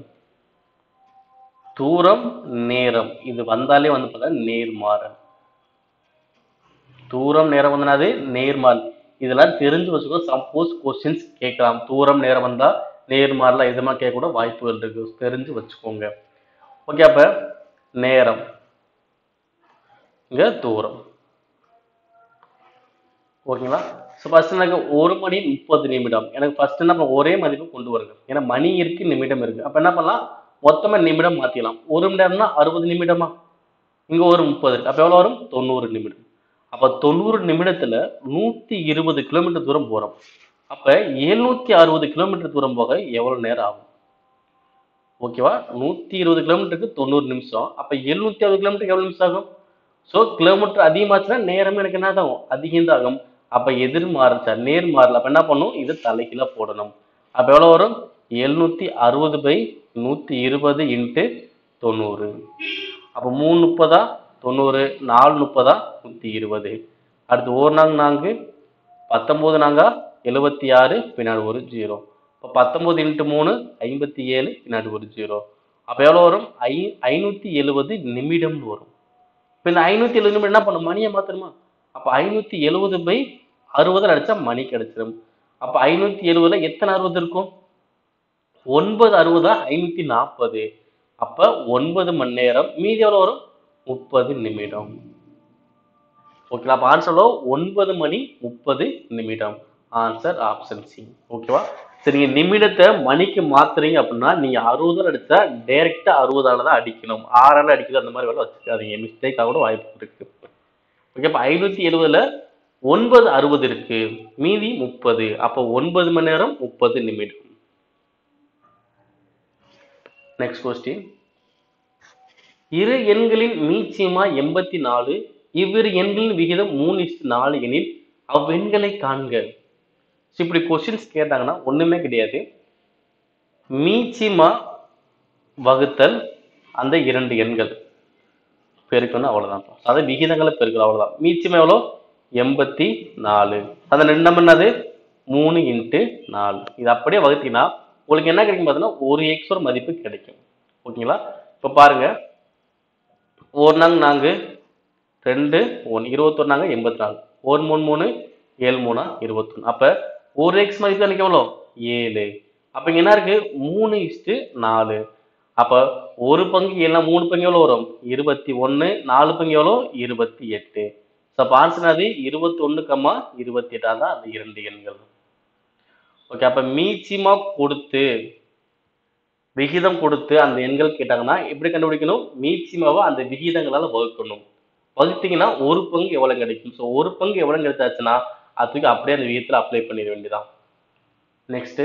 S1: தூரம் நேரம் இது வந்தாலே வந்து பார்த்தா நேர்மாறல் தூரம் நேரம் வந்து என்னது நேர்மாறல் இதெல்லாம் தெரிஞ்சு வச்சுக்கோ சப்போஸ் கொஸ்டின்ஸ் கேட்கலாம் தூரம் நேரம் வந்தா நேர்மாறல இதுமா கேட்க கூட வாய்ப்புகள் இருக்கு தெரிஞ்சு வச்சுக்கோங்க ஓகே அப்ப நேரம் இங்க தூரம் ஓகேங்களா ஸோ ஃபர்ஸ்ட் எனக்கு ஒரு மணி முப்பது நிமிடம் எனக்கு ஃபர்ஸ்ட் என்ன பண்ண ஒரே மதிப்பு கொண்டு வருங்க ஏன்னா மணி இருக்கு நிமிடம் இருக்கு அப்ப என்ன பண்ணலாம் மொத்தமா நிமிடம் மாத்திக்கலாம் ஒரு மணி நேரம்னா அறுபது நிமிடமா இங்க ஒரு முப்பது இருக்கு அப்ப எவ்வளவு வரும் தொண்ணூறு நிமிடம் அப்ப தொண்ணூறு நிமிடத்துல நூத்தி இருபது கிலோமீட்டர் தூரம் போறோம் அப்ப எழுநூத்தி அறுபது கிலோமீட்டர் தூரம் போக எவ்வளவு நேரம் ஆகும் ஓகேவா நூத்தி இருபது கிலோமீட்டருக்கு தொண்ணூறு நிமிஷம் அப்ப எழுநூத்தி அறுபது கிலோமீட்டருக்கு எவ்வளவு நிமிஷம் ஆகும் ஸோ கிலோமீட்டர் அதிகமாச்சுன்னா நேரமே எனக்கு என்ன ஆகும் அதிகம் தான் ஆகும் அப்ப எதிர் மாறுச்சா நேர் மாறல அப்ப என்ன பண்ணும் இது தலைகீழ போடணும் அப்ப எவ்வளவு வரும் எழுநூத்தி அறுபது பை நூத்தி இருபது இன்ட்டு தொண்ணூறு அப்போ மூணு முப்பதா தொண்ணூறு நாலு முப்பதா நூற்றி இருபது அடுத்து ஒரு நாங்க நான்கு பத்தொம்போது நாங்க எழுபத்தி ஆறு பின்னாடி ஒரு ஜீரோ இப்போ பத்தொம்போது இன்ட்டு மூணு ஐம்பத்தி ஏழு பின்னாடி ஒரு ஜீரோ அப்போ எவ்வளோ வரும் ஐ ஐநூற்றி எழுபது நிமிடம்னு வரும் இப்போ இந்த ஐநூற்றி எழுபது நிமிடம் என்ன பண்ணும் மணியை மாற்றணுமா அப்போ ஐநூற்றி எழுபது பை அறுபதில் அடிச்சா மணி கிடைச்சிடும் அப்போ ஐநூற்றி எழுபதுல எத்தனை அறுபது இருக்கும் ஒன்பது அறுபதா ஐநூற்றி நாற்பது அப்போ ஒன்பது மணி நேரம் மீதி எவ்வளோ வரும் முப்பது நிமிடம் ஓகேவா அப்போ ஆன்சர்ல ஒன்பது மணி முப்பது நிமிடம் ஆன்சர் ஆப்ஷன் சி ஓகேவா சரி நீங்க நிமிடத்தை மணிக்கு மாத்துறீங்க அப்படின்னா நீங்க அறுபதால் அடிச்சா டைரக்டா அறுபதால தான் அடிக்கணும் ஆறால அடிக்கிறது அந்த மாதிரி வேலை வச்சுக்காதீங்க மிஸ்டேக்காக கூட வாய்ப்பு இருக்கு ஓகே அப்போ ஐநூத்தி எழுபதுல ஒன்பது அறுபது இருக்கு மீதி முப்பது அப்போ ஒன்பது மணி நேரம் முப்பது நிமிடம் நெக்ஸ்ட் கொஸ்டின் இரு எண்களின் மீச்சியமா எண்பத்தி நாலு இவ்விரு எண்களின் விகிதம் மூணு இஸ்டு நாலு எனில் அவ்வெண்களை காண்க So, இப்படி கொஸ்டின்ஸ் கேட்டாங்கன்னா ஒண்ணுமே கிடையாது மீச்சிமா வகுத்தல் அந்த இரண்டு எண்கள் பெருக்கணும் அவ்வளவுதான் அதாவது விகிதங்களை பெருக்கணும் அவ்வளவுதான் மீச்சிமா எவ்வளோ எண்பத்தி நாலு அது ரெண்டு நம்பர் என்னது மூணு இன்ட்டு நாலு இது அப்படியே வகுத்தீங்கன்னா உங்களுக்கு என்ன கிடைக்கும் பார்த்தீங்கன்னா ஒரு எக்ஸோட மதிப்பு கிடைக்கும் ஓகேங்களா இப்போ பாருங்க ஒரு நாங்க நான்கு ரெண்டு ஒன்று இருபத்தொன்னாங்க எண்பத்தி நாலு ஒரு மூணு மூணு ஏழு மூணா இருபத்தொன்று அப்போ ஒரு எக்ஸ் மதிப்பு எனக்கு எவ்வளோ ஏழு அப்போ இங்க என்ன இருக்கு மூணு இஸ்டு நாலு அப்போ ஒரு பங்கு ஏழுனா மூணு பங்கு எவ்வளோ வரும் இருபத்தி ஒன்று நாலு பங்கு எவ்வளோ இருபத்தி எட்டு ஸோ அப்போ ஆன்சர் அது இருபத்தி ஒன்று கம்மா இருபத்தி எட்டாக தான் அந்த இரண்டு எண்கள் ஓகே அப்போ மீச்சிமா கொடுத்து விகிதம் கொடுத்து அந்த எண்கள் கேட்டாங்கன்னா எப்படி கண்டுபிடிக்கணும் மீச்சிமாவை அந்த விகிதங்களால வகுக்கணும் வகுத்தீங்கன்னா ஒரு பங்கு எவ்வளவு கிடைக்கும் ஸோ ஒரு பங்கு எவ்வளவு கிடைச்சாச்சுன்னா அதுக்கு அப்படியே அந்த விகிதத்தில் அப்ளை பண்ணிட வேண்டியதான் next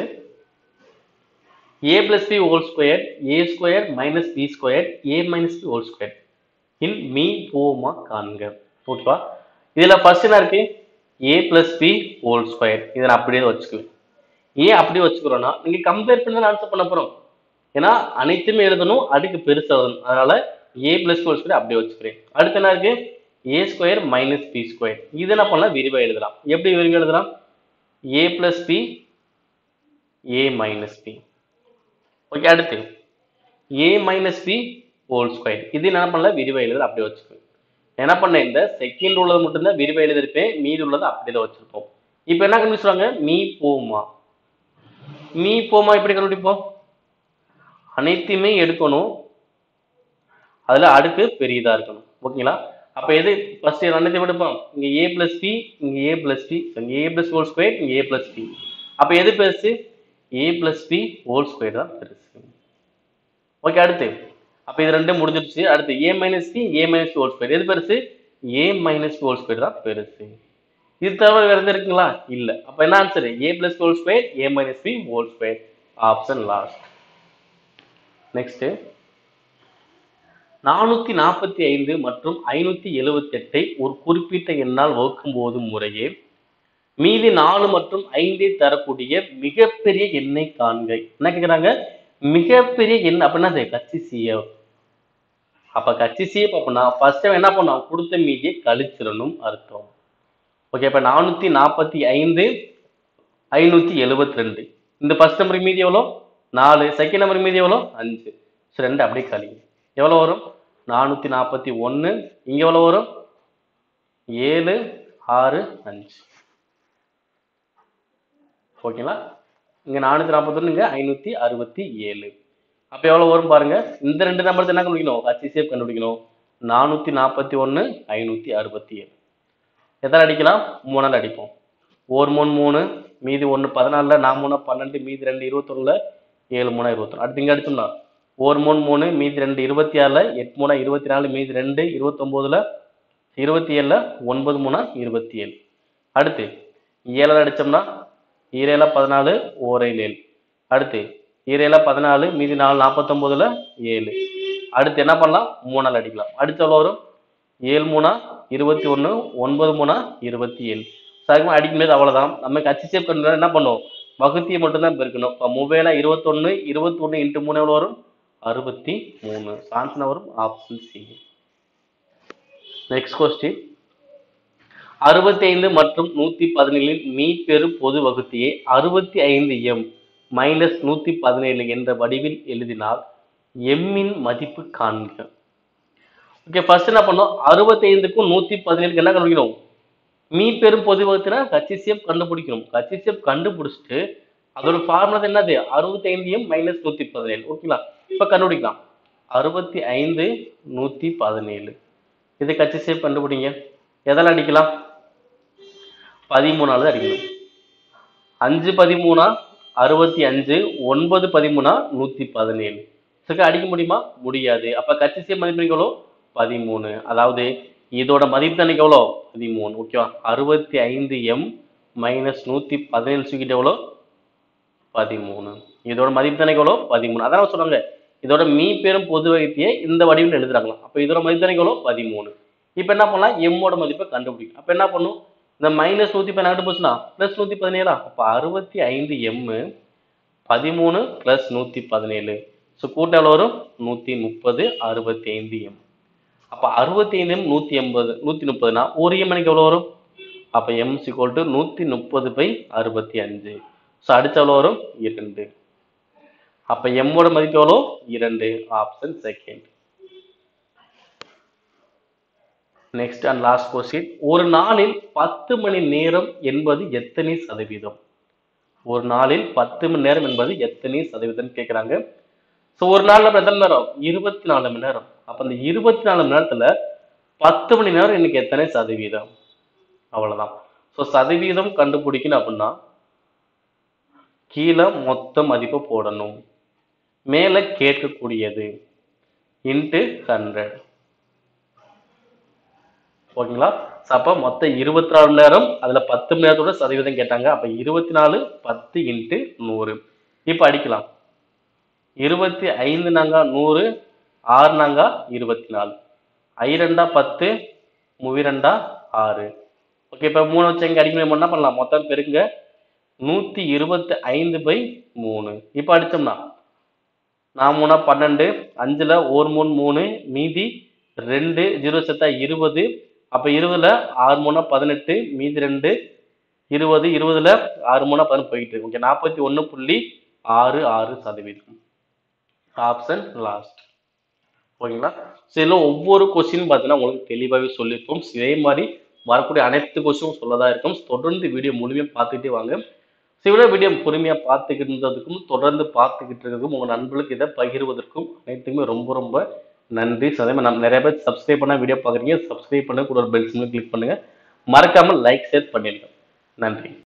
S1: A plus B whole square A square minus B square A minus B whole square in மீ போமா காண்க ஓகேவா இதுல ஃபர்ஸ்ட் என்ன இருக்கு A plus B whole square இதை நான் அப்படியே வச்சுக்குவேன் ஏன் அப்படியே வச்சுக்கிறோம்னா நீங்க கம்பேர் பண்ணி தான் ஆன்சர் பண்ண போறோம் ஏன்னா அனைத்துமே எழுதணும் அடுக்கு பெருசா எழுதணும் அதனால ஏ பிளஸ் ஹோல் ஸ்கொயர் அப்படியே வச்சுக்கிறேன் அடுத்து என்ன இருக்கு A square minus B square இது என்ன பண்ணலாம் விரிவா எழுதலாம் எப்படி விரிவா எழுதலாம் A plus B A minus B okay அடுத்து A minus B whole square இது என்ன பண்ணல விரிவா எழுத அப்படியே வச்சுக்குவேன் என்ன பண்ணேன் இந்த செகண்ட் உள்ளது மட்டும்தான் விரிவா எழுதிருப்பேன் மீதி உள்ளது அப்படியே தான் வச்சிருப்போம் இப்போ என்ன கண்டுபிடிச்சாங்க மீ போமா மீ போமா எப்படி கண்டுபிடிப்போம் அனைத்தையுமே எடுக்கணும் அதுல அடுக்கு பெரியதா இருக்கணும் ஓகேங்களா அப்ப எது ஃபர்ஸ்ட் அனைத்தையும் எடுப்போம் இங்க ஏ பிளஸ் பி இங்க ஏ பிளஸ் பி இங்க ஏ பிளஸ் ஹோல் ஸ்கொயர் இங்க ஏ பிளஸ் பி அப்ப எது பெருசு A plus B whole square தான் பெருசு ஓகே அடுத்து அப்ப இது ரெண்டும் முடிஞ்சிருச்சு அடுத்து A minus B A minus whole square எது பெருசு ஏ மைனஸ் ஹோல் ஸ்கொயர் தான் பெருசு இது தவிர வேற எதுவும் இருக்குங்களா இல்ல அப்ப என்ன answer A plus whole square A minus B whole square option last next நானூத்தி நாற்பத்தி ஐந்து மற்றும் ஐநூத்தி எழுவத்தி எட்டை ஒரு குறிப்பிட்ட எண்ணால் வகுக்கும் போது முறையே மீதி நாலு மற்றும் ஐந்தை தரக்கூடிய மிகப்பெரிய எண்ணை காண்க என்ன கேக்குறாங்க மிகப்பெரிய எண் அப்படின்னா அது கட்சி சிஎஃப் அப்ப கட்சி சிஎஃப் அப்படின்னா ஃபர்ஸ்ட் என்ன பண்ணோம் கொடுத்த மீதியை கழிச்சிடணும் அர்த்தம் ஓகே இப்ப நானூத்தி நாற்பத்தி ஐந்து ஐநூத்தி எழுவத்தி ரெண்டு இந்த ஃபர்ஸ்ட் நம்பர் மீதி எவ்வளோ நாலு செகண்ட் நம்பர் மீதி எவ்வளோ அஞ்சு ஸோ ரெண்டு அப்படியே கழிங்க எவ்வளோ வரும் நானூற்றி நாற்பத்தி ஒன்று இங்கே எவ்வளோ வரும் ஏழு ஆறு அஞ்சு ஓகேங்களா இங்கே நானூற்றி நாற்பத்தொன்று இங்கே ஐநூற்றி அறுபத்தி ஏழு அப்போ எவ்வளோ வரும் பாருங்க இந்த ரெண்டு நம்பர் என்ன கண்டுபிடிக்கணும் ஹச்சிசிஎஃப் கண்டுபிடிக்கணும் நானூற்றி நாற்பத்தி ஒன்று ஐநூற்றி அறுபத்தி ஏழு எத்தனை அடிக்கலாம் மூணால் அடிப்போம் ஒரு மூணு மூணு மீதி ஒன்று பதினாலில் நான் மூணு பன்னெண்டு மீதி ரெண்டு இருபத்தொன்னுல ஏழு மூணா இருபத்தொன்று அடுத்து இங்கே அடிச்சோம்னா ஒரு மூணு மூணு மீதி ரெண்டு இருபத்தி ஆறில் எட்டு மூணா இருபத்தி நாலு மீதி ரெண்டு இருபத்தொம்போதுல இருபத்தி ஏழில் ஒன்பது மூணா இருபத்தி ஏழு அடுத்து ஏழில் அடிச்சோம்னா ஈரேல பதினாலு ஓரையில் ஏழு அடுத்து ஈரேல பதினாலு மீதி நாலு நாற்பத்தொம்போதுல ஏழு அடுத்து என்ன பண்ணலாம் மூணால் அடிக்கலாம் அடுத்து எவ்வளோ வரும் ஏழு மூணா இருபத்தி ஒன்று ஒன்பது மூணா இருபத்தி ஏழு சகமாக அடிக்கும்போது அவ்வளோதான் நம்ம கட்சி சேப் கண்டு என்ன பண்ணுவோம் வகுத்தியை மட்டும்தான் பெருக்கணும் இப்போ மொபைலா இருபத்தொன்று இருபத்தொன்று இன்ட்டு மூணு எவ்வளோ வரும் அறுபத்தி மூணு சான்சன வரும் ஆப்ஷன் சி நெக்ஸ்ட் கொஸ்டின் அறுபத்தி ஐந்து மற்றும் நூத்தி பதினேழின் மீப்பெரு பொது வகுத்தியை அறுபத்தி ஐந்து எம் மைனஸ் நூத்தி பதினேழு என்ற வடிவில் எழுதினால் எம்மின் மதிப்பு காண்க ஓகே ஃபர்ஸ்ட் என்ன பண்ணோம் அறுபத்தைந்துக்கும் நூத்தி பதினேழுக்கு என்ன கண்டுபிடிக்கணும் மீ பெரும் பொது வகுத்தினா கச்சிசியம் கண்டுபிடிக்கணும் கச்சிசியம் கண்டுபிடிச்சிட்டு அதோட ஃபார்முலா என்னது அறுபத்தைந்து எம் மைனஸ் நூத்தி பதினேழு ஓகேங்களா இப்ப கண்டுபிடிக்கலாம் அறுபத்தி ஐந்து நூத்தி பதினேழு இது கச்சிசியம் கண்டுபிடிங்க எதால அடிக்கலாம் பதிமூணாவது அடிக்கணும் அஞ்சு பதிமூணா அறுபத்தி அஞ்சு ஒன்பது பதிமூணா நூத்தி பதினேழு இதுக்கு அடிக்க முடியுமா முடியாது அப்ப கச்சிசியம் மதிப்பு எவ்வளோ பதிமூணு அதாவது இதோட மதிப்பு தானே எவ்வளோ பதிமூணு ஓகேவா அறுபத்தி ஐந்து எம் மைனஸ் நூத்தி பதினேழு தூக்கிட்டு எவ்வளோ பதிமூணு இதோட மதிப்பு தானே எவ்வளோ பதிமூணு அதான் சொல்றாங்க இதோட மீ பெரும் பொது வகுத்தியை இந்த வடிவில் எழுதுறாங்களாம் அப்ப இதோட மதிப்பு தானே எவ்வளோ பதிமூணு இப்போ என்ன பண்ணலாம் எம்மோட மதிப்பை கண்டுபிடிக்கும் அப்ப என்ன பண்ணும் இந்த மைனஸ் நூத்தி பதினாறு போச்சுன்னா பிளஸ் நூத்தி பதினேழா அப்ப அறுபத்தி ஐந்து எம்மு பதிமூணு பிளஸ் நூத்தி பதினேழு ஸோ கூட்டம் எவ்வளோ வரும் நூத்தி முப்பது அறுபத்தி ஐந்து எம் அப்ப அறுபத்தி ஐந்து எம் நூத்தி எண்பது நூத்தி முப்பதுனா ஒரு எம் எனக்கு எவ்வளோ வரும் அப்ப எம் சிக்வல் டு நூத்தி முப்பது பை அறுபத்தி அஞ்சு ஸோ அடுத்து எவ்வளோ வரும் இரண்டு அப்ப எம்மோட மதிப்பு எவ்வளோ இரண்டு option second next and last question ஒரு நாளில் பத்து மணி நேரம் என்பது எத்தனை சதவீதம் ஒரு நாளில் பத்து மணி நேரம் என்பது எத்தனை சதவீதம் கேட்குறாங்க ஸோ ஒரு நாள்ல அப்ப எத்தனை நேரம் இருபத்தி நாலு மணி நேரம் அப்ப அந்த இருபத்தி நாலு மணி நேரத்துல பத்து மணி நேரம் இன்னைக்கு எத்தனை சதவீதம் அவ்வளவுதான் ஸோ சதவீதம் கண்டுபிடிக்கணும் அப்படின்னா கீழே மொத்த மதிப்பு போடணும் மேலே கேட்கக்கூடியது இன்ட்டு ஹண்ட்ரட் ஓகேங்களா So, அப்ப மொத்தம் இருபத்தி நாலு மணி நேரம் அதுல பத்து மணி நேரத்தோட சதவீதம் கேட்டாங்க அப்ப இருபத்தி நாலு பத்து இன்ட்டு நூறு இப்ப அடிக்கலாம் இருபத்தி ஐந்து நாங்க நூறு ஆறு நாங்க இருபத்தி நாலு ஐ ரெண்டா பத்து மூவி ரெண்டா ஆறு ஓகே இப்ப மூணு வச்சு எங்க அடிக்கணும் என்ன பண்ணலாம் மொத்தம் பெருங்க நூத்தி இருபத்தி ஐந்து பை மூணு இப்ப அடிச்சோம்னா நான் மூணா பன்னெண்டு அஞ்சுல ஒரு மூணு மூணு மீதி ரெண்டு ஜீரோ செத்தா இருபது அப்ப இருபதுல ஆறு மூணா பதினெட்டு மீதி ரெண்டு இருபது இருபதுல ஆறு மூணா பதினெட்டு போயிட்டு ஓகே நாற்பத்தி ஒண்ணு புள்ளி ஆறு ஆறு சதவீதம் ஆப்ஷன் லாஸ்ட் ஓகேங்களா ஸோ இதில் ஒவ்வொரு கொஸ்டின் பார்த்தீங்கன்னா உங்களுக்கு தெளிவாகவே சொல்லியிருப்போம் இதே மாதிரி வரக்கூடிய அனைத்து கொஸ்டினும் சொல்லதா இருக்கும் தொடர்ந்து வீடியோ முழுமையாக பார்த்துக்கிட்டே வாங்க ஸோ இவ்வளோ வீடியோ பொறுமையாக பார்த்துக்கிட்டு இருந்ததுக்கும் தொடர்ந்து பார்த்துக்கிட்டு இருக்கிறதுக்கும் உங்கள் நண்பர்களுக்கு இதை பகிர்வதற்கும் அனைத்துக்குமே ரொம்ப ரொம்ப நன்றி ஸோ அதே மாதிரி நம்ம நிறைய பேர் சப்ஸ்கிரைப் பண்ண வீடியோ பார்க்குறீங்க சப்ஸ்கிரைப் பண்ண கூட ஒரு பெல் சிம்னு கிளிக் பண்ணுங்க மறக்காமல் லைக் ஷேர் பண்ணிடுங்க நன்றி